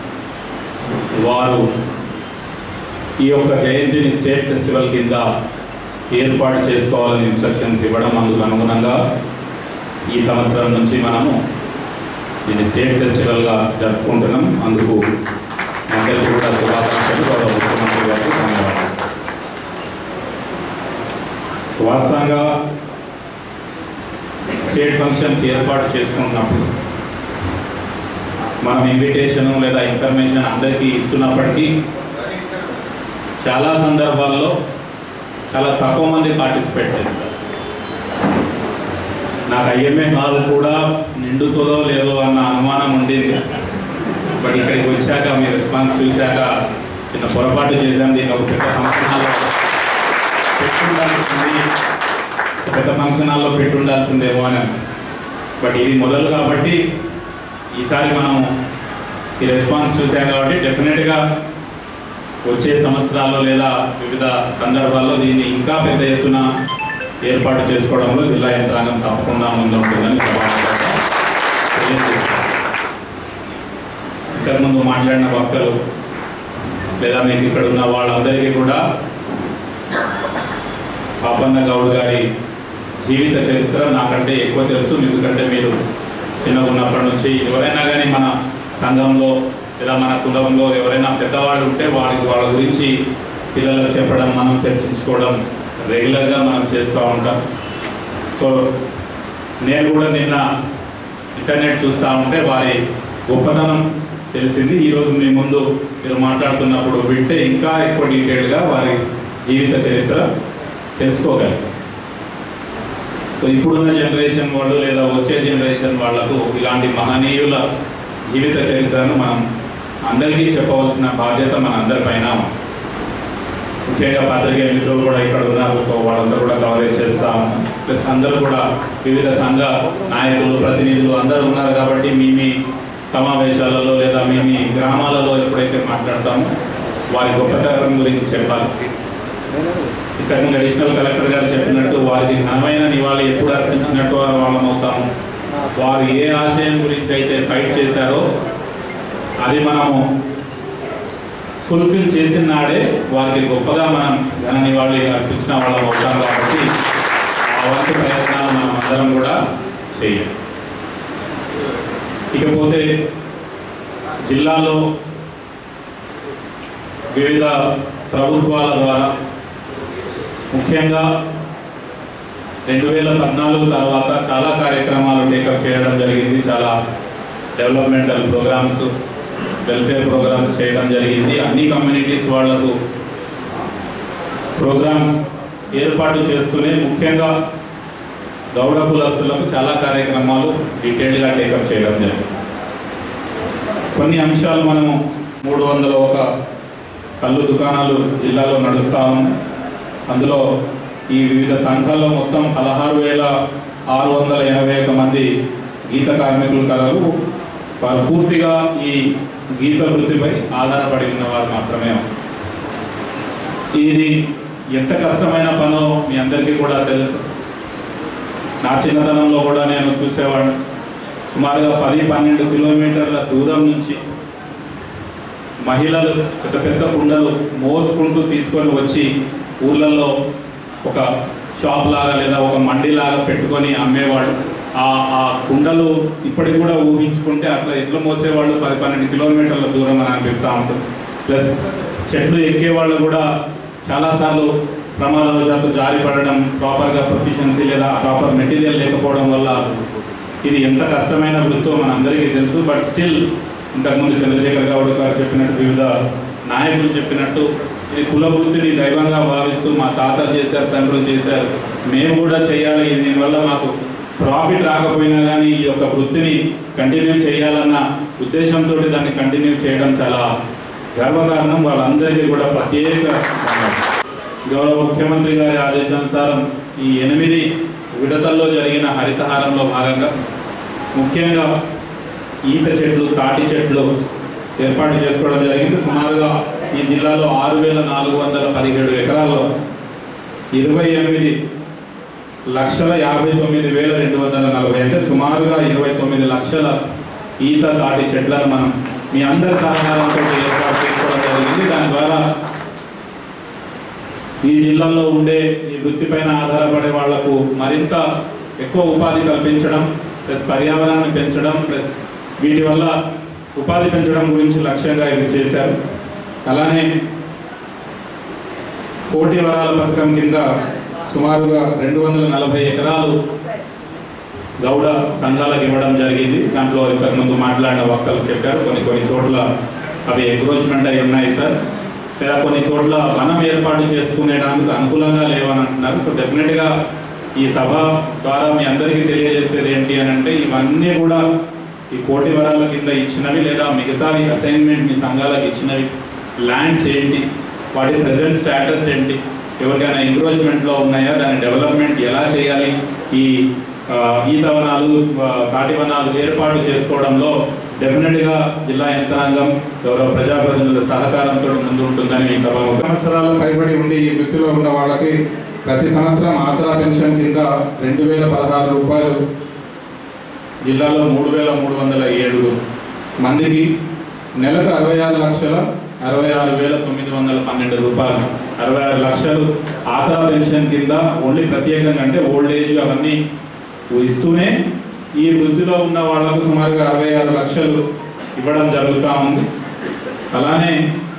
వారు ఈ యొక్క జయంతిని స్టేట్ ఫెస్టివల్ కింద ఏర్పాటు చేసుకోవాలని ఇన్స్ట్రక్షన్స్ ఇవ్వడం అందుకు అనుగుణంగా ఈ సంవత్సరం నుంచి మనము దీన్ని స్టేట్ ఫెస్టివల్గా జరుపుకుంటున్నాం అందుకు అందరికీ కూడా శుభాకాంక్షలు గౌరవ ముఖ్యమంత్రి గారికి ధన్యవాదాలు వాస్తవంగా స్టేట్ ఫంక్షన్స్ ఏర్పాటు చేసుకుంటున్నప్పుడు మనం ఇన్విటేషన్ లేదా ఇన్ఫర్మేషన్ అందరికీ ఇస్తున్నప్పటికీ చాలా సందర్భాల్లో చాలా తక్కువ మంది పార్టిసిపేట్ చేస్తారు నాకు ఐఎంఏ హాల్ కూడా నిండుతుందో లేదో అన్న అనుమానం ఉండింది బట్ ఇక్కడికి వచ్చాక మీ రెస్పాన్స్ చూశాక చిన్న పొరపాటు చేశాం దీన్ని ఒక పెద్ద ఫంక్షన్ హాల్లో పెట్టుండాల్సింది పెద్ద ఫంక్షన్ హాల్లో పెట్టుండాల్సిందేమో అని బట్ ఇది మొదలు కాబట్టి ఈసారి మనం ఈ రెస్పాన్స్ చూసాం కాబట్టి డెఫినెట్గా వచ్చే సంవత్సరాల్లో లేదా వివిధ సందర్భాల్లో దీన్ని ఇంకా పెద్ద ఎత్తున ఏర్పాటు చేసుకోవడంలో జిల్లా యంత్రాంగం తప్పకుండా ముందుంటుందని సభాముఖంగా తెలియజేస్తున్నాను. ఇంతకుముందు మాట్లాడిన వక్తలు లేదా మీకు ఇక్కడ ఉన్న వాళ్ళందరికీ కూడా పాపన్న గౌడ్ గారి జీవిత చరిత్ర నాకంటే ఎక్కువ తెలుసు ఎందుకంటే మీరు చిన్నగా ఉన్నప్పటి నుంచి ఎవరైనా కానీ మన సంఘంలో లేదా మన కులంలో ఎవరైనా పెద్దవాళ్ళు ఉంటే వారికి వాళ్ళ గురించి పిల్లలకు చెప్పడం మనం చర్చించుకోవడం రెగ్యులర్గా మనం చేస్తూ ఉంటాం సో నేను కూడా నిన్న ఇంటర్నెట్ చూస్తూ ఉంటే వారి గొప్పతనం తెలిసింది ఈరోజు మీ ముందు మీరు మాట్లాడుతున్నప్పుడు వింటే ఇంకా ఎక్కువ డీటెయిల్గా వారి జీవిత చరిత్ర తెలుసుకోగలరు సో ఇప్పుడున్న జనరేషన్ వాళ్ళు లేదా వచ్చే జనరేషన్ వాళ్లకు ఇలాంటి మహనీయుల జీవిత చరిత్రను మనం అందరికీ చెప్పవలసిన బాధ్యత మన అందరిపైన ఉంది. ముఖ్యంగా పాత్రికేయ మిత్రులు కూడా ఇక్కడ ఉన్నారు సో వాళ్ళందరూ కూడా కవరేజ్ చేస్తాము ప్లస్ అందరూ కూడా వివిధ సంఘ నాయకులు ప్రతినిధులు అందరూ ఉన్నారు కాబట్టి మీ మీ సమావేశాలలో లేదా మీ మీ గ్రామాలలో ఎప్పుడైతే మాట్లాడతామో వారి గొప్పతనం గురించి చెప్పాలి ఇంతకుముందు అడిషనల్ కలెక్టర్ గారు చెప్పినట్టు వారికి ఘనమైన నివాళి ఎప్పుడు అర్పించినట్టు వాళ్ళం అవుతాము వారు ఏ ఆశయం గురించి అయితే ఫైట్ చేశారో అది మనము ఫుల్ఫిల్ చేసిన నాడే వారికి గొప్పగా మనం ఘన నివాళి అర్పించిన వాళ్ళం అవుతాం కాబట్టి ఆ వంతు ప్రయత్నాలు మనం అందరం కూడా చేయాలి ఇకపోతే జిల్లాలో వివిధ ప్రభుత్వాల ద్వారా ముఖ్యంగా రెండు వేల పద్నాలుగు తర్వాత చాలా కార్యక్రమాలు టేకప్ చేయడం జరిగింది చాలా డెవలప్మెంటల్ ప్రోగ్రామ్స్ వెల్ఫేర్ ప్రోగ్రామ్స్ చేయడం జరిగింది అన్ని కమ్యూనిటీస్ వాళ్లకు ప్రోగ్రామ్స్ ఏర్పాటు చేస్తూనే ముఖ్యంగా గౌడ కులస్తులకు చాలా కార్యక్రమాలు డీటెయిల్గా టేకప్ చేయడం జరిగింది కొన్ని అంశాలు మనము మూడు వందల ఒక కళ్ళు దుకాణాలు జిల్లాలో నడుస్తా ఉన్నాయి అందులో ఈ వివిధ సంఘాల్లో మొత్తం పదహారు వేల ఆరు వందల ఎనభై ఒక మంది గీత కార్మికులు కలరు వారు పూర్తిగా ఈ గీత వృత్తిపై ఆధారపడి ఉన్నవారు మాత్రమే ఇది ఎంత కష్టమైన పనో మీ అందరికీ కూడా తెలుసు నా చిన్నతనంలో కూడా నేను చూసేవాడిని సుమారుగా పది పన్నెండు కిలోమీటర్ల దూరం నుంచి మహిళలు పెద్ద పెద్ద కుండలు మోసుకుంటూ తీసుకొని వచ్చి ఊర్లలో ఒక షాప్ లాగా లేదా ఒక మండి లాగా పెట్టుకొని అమ్మేవాడు ఆ ఆ కుండలు ఇప్పటికి కూడా ఊహించుకుంటే అట్లా ఎట్లా మోసేవాళ్ళు పది పన్నెండు కిలోమీటర్ల దూరం అని అనిపిస్తూ ఉంటుంది ప్లస్ చెట్లు ఎక్కేవాళ్ళు కూడా చాలాసార్లు ప్రమాదవశాత్తు జారి పడడం ప్రాపర్గా ప్రొఫిషియన్సీ లేదా ప్రాపర్ మెటీరియల్ లేకపోవడం వల్ల ఇది ఎంత కష్టమైన వృత్తో మనందరికీ తెలుసు బట్ స్టిల్ ఇంతకుముందు చంద్రశేఖర్ గౌడ్ గారు చెప్పినట్టు వివిధ నాయకులు చెప్పినట్టు ఇది కుల వృత్తిని దైవంగా భావిస్తూ మా తాతలు చేశారు తండ్రులు చేశారు మేము కూడా చేయాలి దీనివల్ల మాకు ప్రాఫిట్ రాకపోయినా కానీ ఈ యొక్క వృత్తిని కంటిన్యూ చేయాలన్న ఉద్దేశంతో దాన్ని కంటిన్యూ చేయడం చాలా గర్వకారణం వాళ్ళందరికీ కూడా ప్రత్యేక ధన్యవాదాలు. గౌరవ ముఖ్యమంత్రి గారి ఆదేశానుసారం ఈ ఎనిమిది విడతల్లో జరిగిన హరితహారంలో భాగంగా ముఖ్యంగా ఈత చెట్లు తాటి చెట్లు ఏర్పాటు చేసుకోవడం జరిగింది సుమారుగా ఈ జిల్లాలో ఆరు వేల నాలుగు వందల పదిహేడు ఎకరాల్లో ఇరవై ఎనిమిది లక్షల యాభై తొమ్మిది వేల రెండు వందల నలభై అంటే సుమారుగా ఇరవై తొమ్మిది లక్షల ఈత తాటి చెట్లను మనం మీ అందరి సహకారంతో ఏర్పాటు చేసుకోవడం జరిగింది దాని ద్వారా ఈ జిల్లాలో ఉండే ఈ వృత్తిపైన ఆధారపడే వాళ్లకు మరింత ఎక్కువ ఉపాధి కల్పించడం ప్లస్ పర్యావరణాన్ని పెంచడం ప్లస్ వీటి వల్ల ఉపాధి పెంచడం గురించి లక్ష్యంగా ఇది చేశారు అలానే కోటి వరాల పథకం కింద సుమారుగా రెండు వందల నలభై ఎకరాలు గౌడ సంఘాలకు ఇవ్వడం జరిగింది దాంట్లో ఇంతకుముందు మాట్లాడిన వక్తలు చెప్పారు కొన్ని కొన్ని చోట్ల అవి ఎంక్రోచ్మెంట్ అయి ఉన్నాయి సార్ లేదా కొన్ని చోట్ల వనం ఏర్పాటు చేసుకునేడానికి అనుకూలంగా లేవని అంటున్నారు సో డెఫినెట్గా ఈ సభ ద్వారా మీ అందరికీ తెలియజేసేది ఏంటి అని అంటే ఇవన్నీ కూడా ఈ కోటి వరాల కింద ఇచ్చినవి లేదా మిగతావి అసైన్మెంట్ మీ సంఘాలకు ఇచ్చినవి ల్యాండ్స్ ఏంటి వాటి ప్రజెంట్ స్టేటస్ ఏంటి ఎవరికైనా ఎంక్రోచ్మెంట్లో ఉన్నాయా దాని డెవలప్మెంట్ ఎలా చేయాలి ఈ ఆ, ఈత వనాలు ఆ, తాటి వనాలు ఏర్పాటు చేసుకోవడంలో డెఫినెట్గా జిల్లా యంత్రాంగం గౌరవ ప్రజాప్రతినిధుల సహకారంతో ముందు ఉంటుందని ఈ సభాముఖం సంవత్సరాల పైబడి ఉండి ఈ వృత్తిలో ఉన్న వాళ్ళకి ప్రతి సంవత్సరం ఆసరా పెన్షన్ కింద రెండు వేల పదహారు రూపాయలు జిల్లాలో మూడు వేల మూడు వందల ఏడు మందికి నెలకు అరవై ఆరు లక్షల అరవై ఆరు వేల తొమ్మిది వందల పన్నెండు రూపాయలు అరవై ఆరు లక్షలు ఆసరా పెన్షన్ కింద ఓన్లీ ప్రత్యేకంగా అంటే ఓల్డ్ ఏజ్ అవన్నీ ఇస్తూనే ఈ వృత్తిలో ఉన్న వాళ్ళకు సుమారుగా అరవై ఆరు లక్షలు ఇవ్వడం జరుగుతూ ఉంది అలానే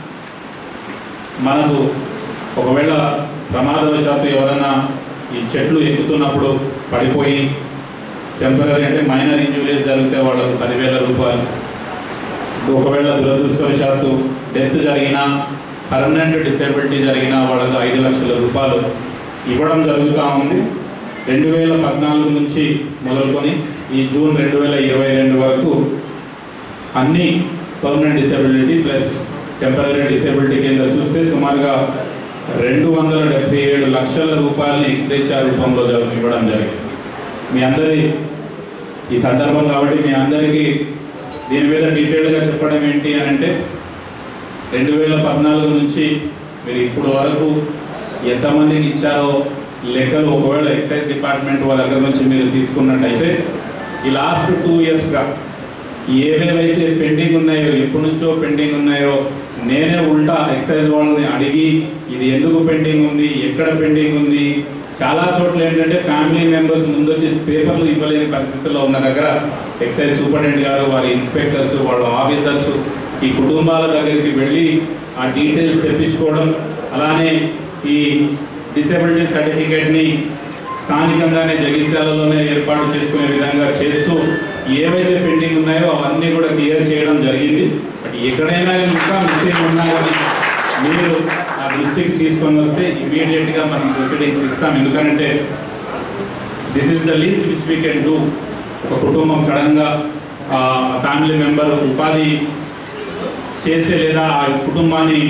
మనకు ఒకవేళ ప్రమాదవశాత్తు ఎవరైనా ఈ చెట్లు ఎక్కుతున్నప్పుడు పడిపోయి టెంపరీ అంటే మైనర్ ఇంజురీస్ జరిగితే వాళ్ళకు పదివేల రూపాయలు ఒకవేళ దురదృష్టవశాత్తు డెత్ జరిగినా పర్మనెంట్ డిసేబిలిటీ జరిగినా వాళ్ళకు ఐదు లక్షల రూపాయలు ఇవ్వడం జరుగుతూ ఉంది రెండు వేల పద్నాలుగు నుంచి మొదలుకొని ఈ జూన్ రెండు వేల ఇరవై రెండు వరకు అన్ని permanent disability plus temporary disability కింద చూస్తే సుమారుగా రెండు వందల డెబ్బై ఏడు లక్షల రూపాయలని ఎక్స్ప్రెషా రూపంలో జరుగు- ఇవ్వడం జరిగింది మీ అందరి ఈ సందర్భం కాబట్టి మీ అందరికీ దీని మీద డీటెయిల్గా చెప్పడం ఏంటి అని అంటే రెండు వేల పద్నాలుగు నుంచి మీరు ఇప్పుడు వరకు ఎంతమందికి ఇచ్చారో లెక్కలు ఒకవేళ ఎక్సైజ్ డిపార్ట్మెంట్ వాళ్ళ దగ్గర నుంచి మీరు తీసుకున్నట్టయితే ఈ లాస్ట్ టూ ఇయర్స్గా ఏవేవైతే పెండింగ్ ఉన్నాయో ఎప్పటి నుంచో పెండింగ్ ఉన్నాయో నేనే ఉల్టా ఎక్సైజ్ వాళ్ళని అడిగి ఇది ఎందుకు పెండింగ్ ఉంది ఎక్కడ పెండింగ్ ఉంది చాలా చోట్ల ఏంటంటే ఫ్యామిలీ మెంబర్స్ ముందు వచ్చేసి పేపర్లు ఇవ్వలేని పరిస్థితుల్లో ఉన్న దగ్గర ఎక్సైజ్ సూపరింటెండెంట్ గారు వారి ఇన్స్పెక్టర్స్ వాళ్ళ ఆఫీసర్స్ ఈ కుటుంబాల దగ్గరికి వెళ్ళి ఆ డీటెయిల్స్ తెప్పించుకోవడం అలానే ఈ డిసేబిలిటీ సర్టిఫికేట్ని స్థానికంగానే జగిత్యాలలోనే ఏర్పాటు చేసుకునే విధంగా చేస్తూ ఏవైతే పెండింగ్ ఉన్నాయో అవన్నీ కూడా క్లియర్ చేయడం జరిగింది బట్ ఎక్కడైనా ఇంకా మిస్టేక్ ఉన్నా కానీ మీరు ఆ దృష్టికి తీసుకొని వస్తే ఇమీడియట్గా మనం ప్రొసీడింగ్స్ ఇస్తాం ఎందుకంటే this is the least which we can do ఒక కుటుంబం సడన్గా ఫ్యామిలీ మెంబర్ ఉపాధి చేసే లేదా ఆ కుటుంబాన్ని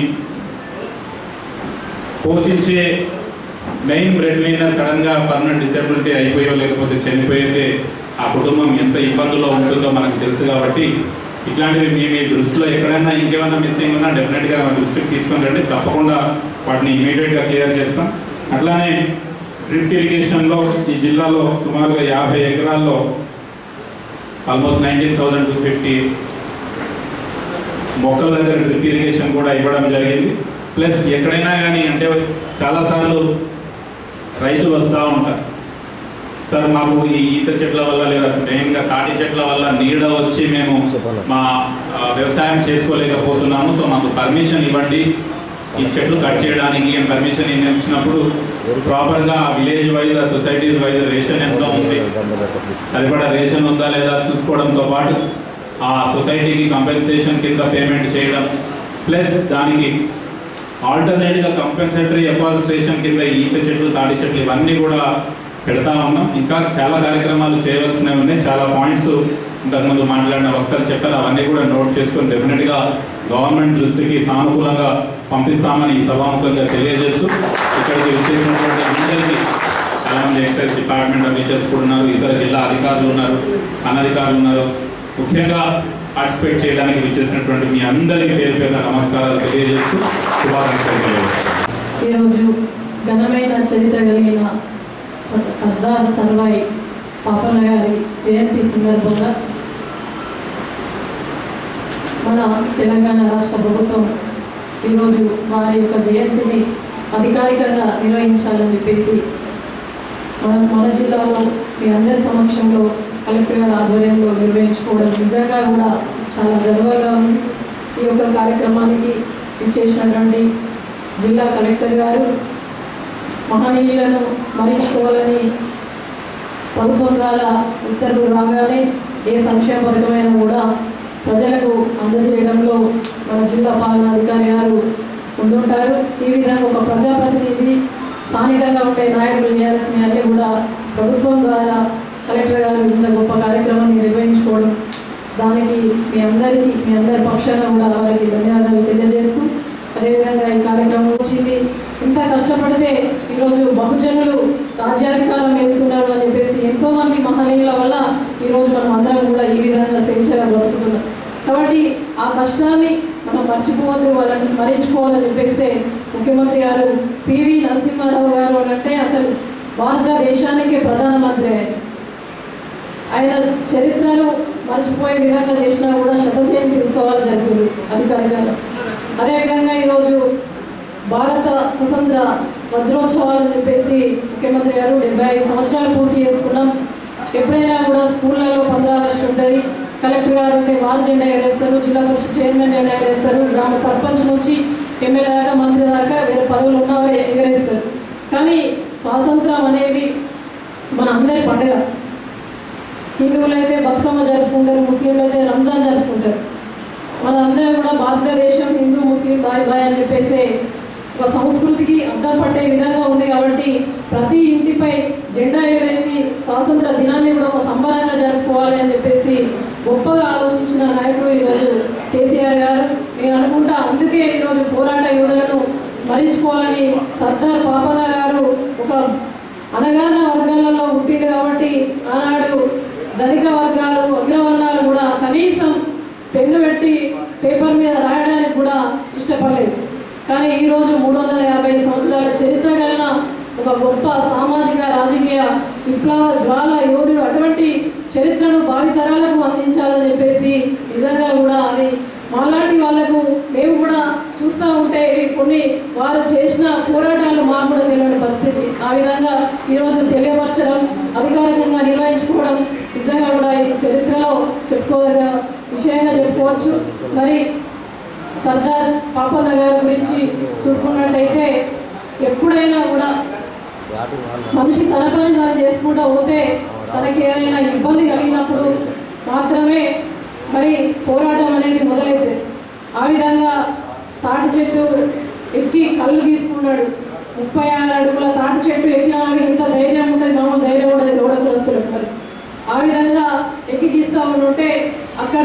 పోషించే మెయిన్ బ్రెడ్ విన్నర్ సడన్గా పర్మనెంట్ డిసేబిలిటీ అయిపోయో లేకపోతే చనిపోయితే ఆ కుటుంబం ఎంత ఇబ్బందుల్లో ఉంటుందో మనకు తెలుసు కాబట్టి ఇట్లాంటివి మీ మీ దృష్టిలో ఎక్కడైనా ఇంకేమైనా మిస్సింగ్ ఉన్నా డెఫినెట్గా మా దృష్టికి తీసుకొని రండి తప్పకుండా వాటిని ఇమీడియట్గా క్లియర్ చేస్తాం అట్లానే డ్రిప్ ఇరిగేషన్లో ఈ జిల్లాలో సుమారుగా యాభై ఎకరాల్లో almost nineteen thousand two fifty మొక్కల దగ్గర డ్రిప్ ఇరిగేషన్ కూడా ఇవ్వడం జరిగింది ప్లస్ ఎక్కడైనా కానీ అంటే చాలాసార్లు రైతులు వస్తూ ఉంటారు సార్ మాకు ఈ ఈత చెట్ల వల్ల లేదా మెయిన్గా తాటి చెట్ల వల్ల నీడ వచ్చి మేము మా ఆ, వ్యవసాయం చేసుకోలేకపోతున్నాము సో మాకు పర్మిషన్ ఇవ్వండి ఈ చెట్లు కట్ చేయడానికి పర్మిషన్ ఇచ్చినప్పుడు ప్రాపర్గా village wise societies wise ration ఎంత ఉంది సరిపడా రేషన్ ఉందా లేదా చూసుకోవడంతో పాటు ఆ సొసైటీకి కంపెన్సేషన్ కింద పేమెంట్ చేయడం ప్లస్ దానికి ఆల్టర్నేట్గా కంపెన్సేటరీ ఎఫాల్స్ట్రేషన్ కింద ఈత చెట్లు తాడి చెట్లు ఇవన్నీ కూడా పెడతా ఉన్నాం ఇంకా చాలా కార్యక్రమాలు చేయవలసినవి ఉన్నాయి చాలా పాయింట్స్ ఇంతకుముందు మాట్లాడిన వక్తలు చెప్పారు అవన్నీ కూడా నోట్ చేసుకొని డెఫినెట్గా గవర్నమెంట్ దృష్టికి సానుకూలంగా పంపిస్తామని ఈ సభాముఖంగా తెలియజేస్తూ ఇక్కడికి విచ్చేసినటువంటి అందరికీ చాలా మంది ఎక్సైజ్ డిపార్ట్మెంట్ అఫీషియల్స్ కూడా ఉన్నారు ఇతర జిల్లా అధికారులు ఉన్నారు అనధికారులు ఉన్నారు ముఖ్యంగా పార్టిసిపేట్ చేయడానికి విచ్చేసినటువంటి మీ అందరికీ పేరు పేరున నమస్కారాలు తెలియజేస్తూ శుభాకాంక్షలు తెలియజేస్తాను ఈరోజు ఘనమైన చరిత్ర కలిగిన స- సర్దార్ సర్వాయి పాపన్న గారి జయంతి సందర్భంగా మన తెలంగాణ రాష్ట్ర ప్రభుత్వం ఈరోజు వారి యొక్క జయంతిని అధికారికంగా నిర్వహించాలని చెప్పేసి మన మన జిల్లాలో మీ అందరి సమక్షంలో కలెక్టర్ గారి ఆధ్వర్యంలో నిర్వహించుకోవడం నిజంగా కూడా చాలా గర్వంగా ఉంది ఈ యొక్క కార్యక్రమానికి ఇచ్చేసినటువంటి జిల్లా కలెక్టర్ గారు మహనీయులను స్మరించుకోవాలని ప్రభుత్వం ద్వారా ఉత్తర్వులు రాగానే ఏ సంక్షేమ పథకమైనా కూడా ప్రజలకు అందజేయడంలో మన జిల్లా పాలనాధికారి గారు ముందుంటారు ఈ విధంగా ఒక ప్రజాప్రతినిధి స్థానికంగా ఉండే నాయకులు చేయాల్సిన అన్నీ కూడా ప్రభుత్వం ద్వారా కలెక్టర్ గారు ఇంత గొప్ప కార్యక్రమాన్ని నిర్వహించుకోవడం దానికి మీ అందరికీ మీ అందరి పక్షాన కూడా వారికి ధన్యవాదాలు తెలియజేస్తూ అదేవిధంగా ఈ కార్యక్రమం వచ్చింది ఇంత కష్టపడితే ఈరోజు బహుజనులు రాజ్యాధికారం వెళ్తున్నారు అని చెప్పేసి ఎంతో మంది మహనీయుల వల్ల ఈరోజు మనం అందరం కూడా ఈ విధంగా స్వేచ్ఛగా బ్రతుకుతున్నాం కాబట్టి ఆ కష్టాన్ని మనం మర్చిపోవద్దు వాళ్ళని స్మరించుకోవాలని చెప్పేసి ముఖ్యమంత్రి గారు పివి నరసింహారావు గారు అని అంటే అసలు భారతదేశానికి ప్రధానమంత్రి ఆయన. ఆయన చరిత్రను మర్చిపోయే విధంగా చేసినా కూడా శత జయంతి ఉత్సవాలు జరుగుతుంది అధికారికంగా అదేవిధంగా ఈరోజు భారత స్వతంత్ర వజ్రోత్సవాలు అని చెప్పేసి ముఖ్యమంత్రి గారు డెబ్బై ఐదు సంవత్సరాలు పూర్తి చేసుకున్నాం ఎప్పుడైనా కూడా స్కూళ్ళలో పంద్రా ఆగస్టు ఉంటుంది కలెక్టర్ గారు ఉంటే వారు జెండా ఎగరేస్తారు జిల్లా పరిషత్ చైర్మన్ జెండా ఎగరేస్తారు గ్రామ సర్పంచ్ నుంచి ఎమ్మెల్యే దాకా మంత్రి దాకా వేరే పదవులు ఉన్నవారు ఎగరేస్తారు కానీ స్వాతంత్రం అనేది మన అందరి పండుగ హిందువులు అయితే బతుకమ్మ జరుపుకుంటారు ముస్లింలు అయితే రంజాన్ జరుపుకుంటారు మనందరం కూడా భారతదేశం హిందూ ముస్లిం బాయ్ బాయ్ అని చెప్పేసి ఒక సంస్కృతికి అర్థం పట్టే విధంగా ఉంది కాబట్టి ప్రతి ఇంటిపై జెండా ఎగరేసి స్వాతంత్ర దినాన్ని కూడా ఒక సంబరంగా జరుపుకోవాలి అని చెప్పేసి గొప్పగా ఆలోచించిన నాయకుడు ఈరోజు కేసీఆర్ గారు నేను అనుకుంటా అందుకే ఈరోజు పోరాట యోధులను స్మరించుకోవాలని సర్దార్ పాపన్న గారు ఒక అనగాన వర్గాలలో పుట్టిండు కాబట్టి ఆనాడు ధనిక వర్గాలు అగ్రవర్ణాలు కూడా కనీసం పెన్ను పెట్టి పేపర్ మీద రాయడానికి కూడా ఇష్టపడలేదు కానీ ఈరోజు మూడు వందల యాభై సంవత్సరాల చరిత్ర కలిగిన ఒక గొప్ప సామాజిక రాజకీయ విప్లవ జ్వాల యోధుడు అటువంటి చరిత్రను భావితరాలకు అందించాలని చెప్పేసి నిజంగా కూడా అది మాలాంటి వాళ్ళకు మేము కూడా చూస్తూ ఉంటే ఇవి కొన్ని వారు చేసిన పోరాటాలు మాకు కూడా తెలియని పరిస్థితి ఆ విధంగా ఈరోజు తెలియపరచడం అధికారికంగా నిర్వహించుకోవడం నిజంగా కూడా ఇది చరిత్రలో చెప్పుకోదగ్గ విషయంగా చెప్పుకోవచ్చు మరి సర్దార్ పాపన్న గారి గురించి చూసుకున్నట్టయితే ఎప్పుడైనా కూడా మనిషి తన పని తాను చేసుకుంటూ పోతే తనకి ఏదైనా ఇబ్బంది కలిగినప్పుడు మాత్రమే మరి పోరాటం అనేది మొదలైతే ఆ విధంగా తాటి చెట్టు ఎక్కి కళ్ళు తీసుకున్నాడు ముప్పై ఆరు అడుగుల తాటి చెట్టు ఎక్కిన వాళ్ళకి ఎంత ధైర్యం ఉంటుంది మామూలు ధైర్యం ఉండదు గౌడకు వస్తున్నాడు మరి ఆ విధంగా ఎక్కి తీస్తూ ఉంటే అక్కడ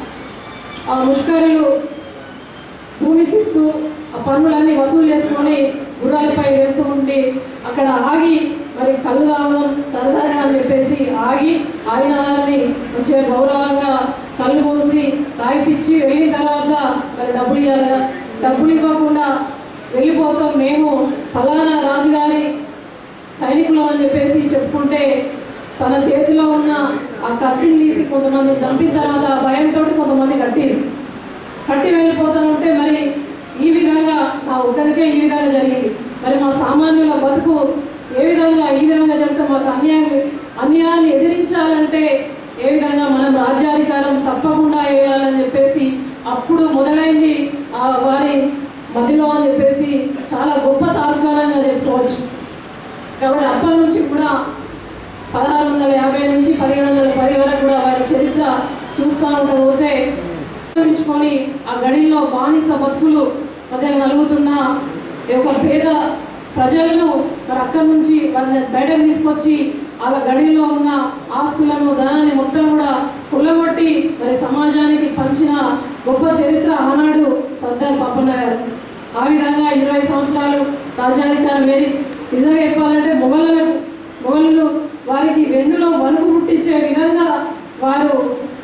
ఆ ముష్కరులు భూమిసిస్తూ ఆ పన్నులన్నీ వసూలు చేసుకొని గుర్రాలపై వెళ్తూ ఉండి అక్కడ ఆగి మరి కళ్ళు తాగడం సరదాగా అని చెప్పేసి ఆగి ఆగిన వారిని మంచిగా గౌరవంగా కళ్ళు పోసి తాగిపిచ్చి వెళ్ళిన తర్వాత మరి డబ్బులు ఇవ్వాలి డబ్బులు ఇవ్వకుండా వెళ్ళిపోతాం మేము ఫలానా రాజుగారి సైనికులు అని చెప్పేసి చెప్పుకుంటే తన చేతిలో ఉన్న ఆ కత్తిని తీసి కొంతమంది చంపిన తర్వాత ఆ భయంతో కొంతమంది కట్టిరు కట్టి వెళ్ళిపోతానంటే మరి ఈ విధంగా నా ఒకరికే ఈ విధంగా జరిగింది మరి మా సామాన్యుల బతుకు ఏ విధంగా ఈ విధంగా జరిగితే మాకు అన్యాయం అన్యాయాన్ని ఎదిరించాలంటే ఏ విధంగా మనం రాజ్యాధికారం తప్పకుండా వేయాలని చెప్పేసి అప్పుడు మొదలైంది ఆ వారి మధ్యలో అని చెప్పేసి చాలా గొప్ప తార్కాణంగా చెప్పుకోవచ్చు కాబట్టి అప్పటి నుంచి కూడా పదహారు వందల యాభై నుంచి పదిహేడు వందల పది వరకు కూడా వారి చరిత్ర చూస్తూ ఉంటే పోతే ఉంచుకొని ఆ గడిలో బానిస బతుకులు మధ్యలో నలుగుతున్న ఈ యొక్క పేద ప్రజలను మరి అక్కడి నుంచి వాళ్ళని బయటకు తీసుకొచ్చి వాళ్ళ గడిలో ఉన్న ఆస్తులను ధనాన్ని మొత్తం కూడా కుల్లగొట్టి మరి సమాజానికి పంచిన గొప్ప చరిత్ర ఆనాడు సర్దార్ పాపన్న గారు ఆ విధంగా ఇరవై సంవత్సరాలు రాజ్యాధికారం వేరి నిజంగా చెప్పాలంటే మొఘలులకు మొఘలు వారికి వెన్నులో వణుకు పుట్టించే విధంగా వారు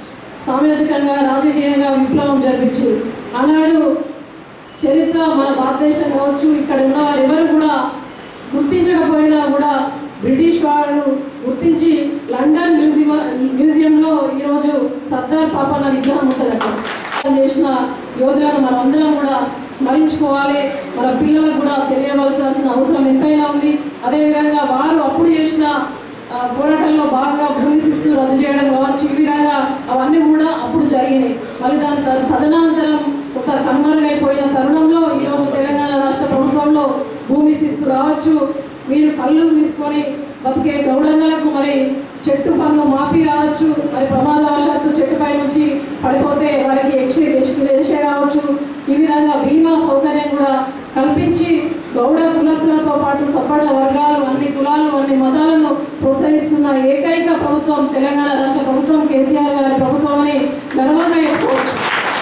సామాజికంగా రాజకీయంగా విప్లవం జరిపించు ఆనాడు చరిత్ర మన భారతదేశం కావచ్చు ఇక్కడ ఉన్న వారు ఎవరు కూడా గుర్తించకపోయినా కూడా బ్రిటిష్ వారు గుర్తించి లండన్ మ్యూజియం మ్యూజియంలో ఈరోజు సర్దార్ పాపన్న విగ్రహం ఉంటుంది అక్కడ చేసిన యోధులను మనం అందరం కూడా స్మరించుకోవాలి మన పిల్లలకు కూడా తెలియవలసిన అవసరం ఎంతైనా ఉంది అదేవిధంగా వారు అప్పుడు చేసిన ఆ, పోరాటంలో బాగా భూమి శిస్తు రద్దు చేయడం కావచ్చు ఈ విధంగా అవన్నీ కూడా అప్పుడు జరిగినాయి మళ్ళీ దాని త- తదనంతరం ఒక కనుమరుగైపోయిన తరుణంలో ఈరోజు తెలంగాణ రాష్ట్ర ప్రభుత్వంలో భూమి శిస్తు కావచ్చు మీరు కళ్ళు తీసుకొని బతికే గౌడంగలకు మరి చెట్టు పన్ను మాఫీ కావచ్చు మరి ప్రమాదవశాత్తు చెట్టుపై నుంచి పడిపోతే వారికి ఎక్స్రే ఎక్స్రే కావచ్చు ఈ విధంగా బీమా సౌకర్యం కూడా కల్పించి గౌడ కులస్తులతో పాటు సబ్బడ వర్గాలు అన్ని కులాలు అన్ని మతాలను ప్రోత్సహిస్తున్న ఏకైక ప్రభుత్వం తెలంగాణ రాష్ట్ర ప్రభుత్వం కేసీఆర్ గారి ప్రభుత్వం అని గర్వంగా చెప్పుకోవచ్చు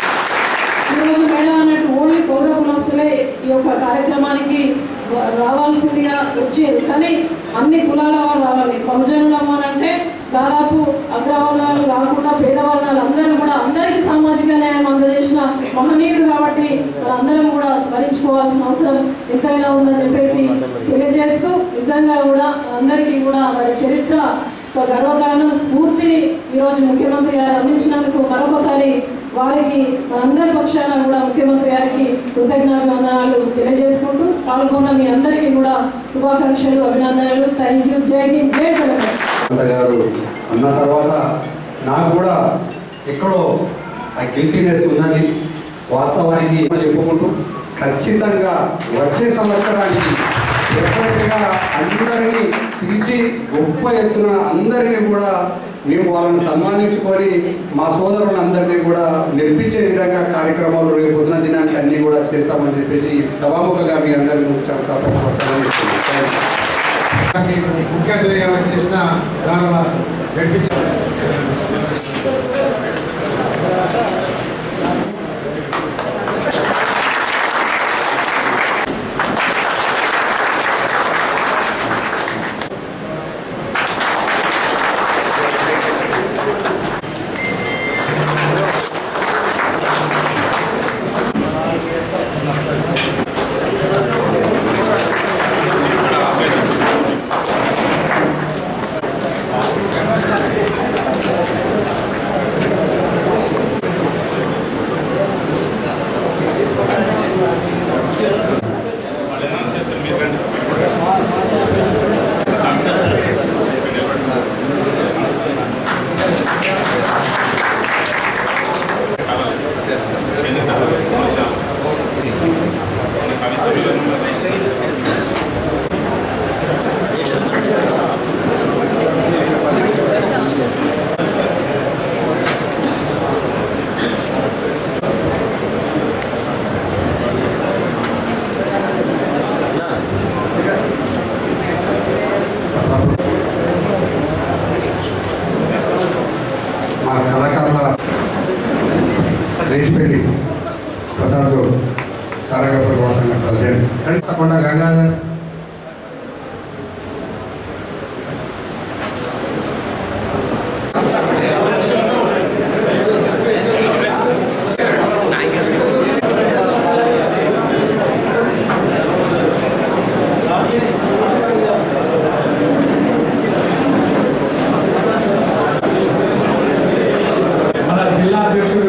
ఈరోజు మేడం అన్నట్టు ఓన్లీ గౌడ కులస్తులే ఈ యొక్క కార్యక్రమానికి వ- రావాల్సిందిగా వచ్చేది కానీ అన్ని కులాల వారు రావాలి బహుజనులము అని అంటే దాదాపు అగ్రవర్ణాలు కాకుండా పేదవర్ణాలు అందరూ కూడా అందరికీ సామాజిక న్యాయం అందజేసిన మహనీయుడు కాబట్టి మనందరం కూడా స్మరించుకోవాల్సిన అవసరం ఎంతైనా ఉందని చెప్పేసి తెలియజేస్తూ నిజంగా కూడా అందరికీ కూడా వారి చరిత్ర ఒక గర్వకారణం స్ఫూర్తిని ఈరోజు ముఖ్యమంత్రి గారు అందించినందుకు మరొకసారి వారికి మనందరి పక్షాన కూడా ముఖ్యమంత్రి గారికి కృతజ్ఞాభివందనాలు తెలియజేసుకుంటూ పాల్గొన్న మీ అందరికీ కూడా శుభాకాంక్షలు అభినందనలు థ్యాంక్ యూ జై హింద్ జై తెలంగాణ అనంత గారు అన్న తర్వాత నాకు కూడా ఎక్కడో ఆ గిల్టీనెస్ ఉన్నది వాస్తవానికి చెప్పుకుంటూ ఖచ్చితంగా వచ్చే సంవత్సరానికి డెఫినెట్గా అందరినీ పిలిచి గొప్ప ఎత్తున అందరినీ కూడా మేము వాళ్ళని సన్మానించుకొని మా సోదరులందరినీ కూడా మెప్పించే విధంగా కార్యక్రమాలు రేపు పొద్దున దినానికి అన్నీ కూడా చేస్తామని చెప్పేసి సభాముఖంగా మీ అందరినీ చాలా సభాముఖంగా ముఖ్య అతిథిగా వచ్చేసిన గౌరవ గడిపించ మా కళాకారుల రేచిపల్లి ప్రసాద్ గౌడ్ సారంగపల్లి వాసంగ ప్రెసిడెంట్ కంటకొండ గంగాధర్ మన జిల్లా అధ్యక్షుడు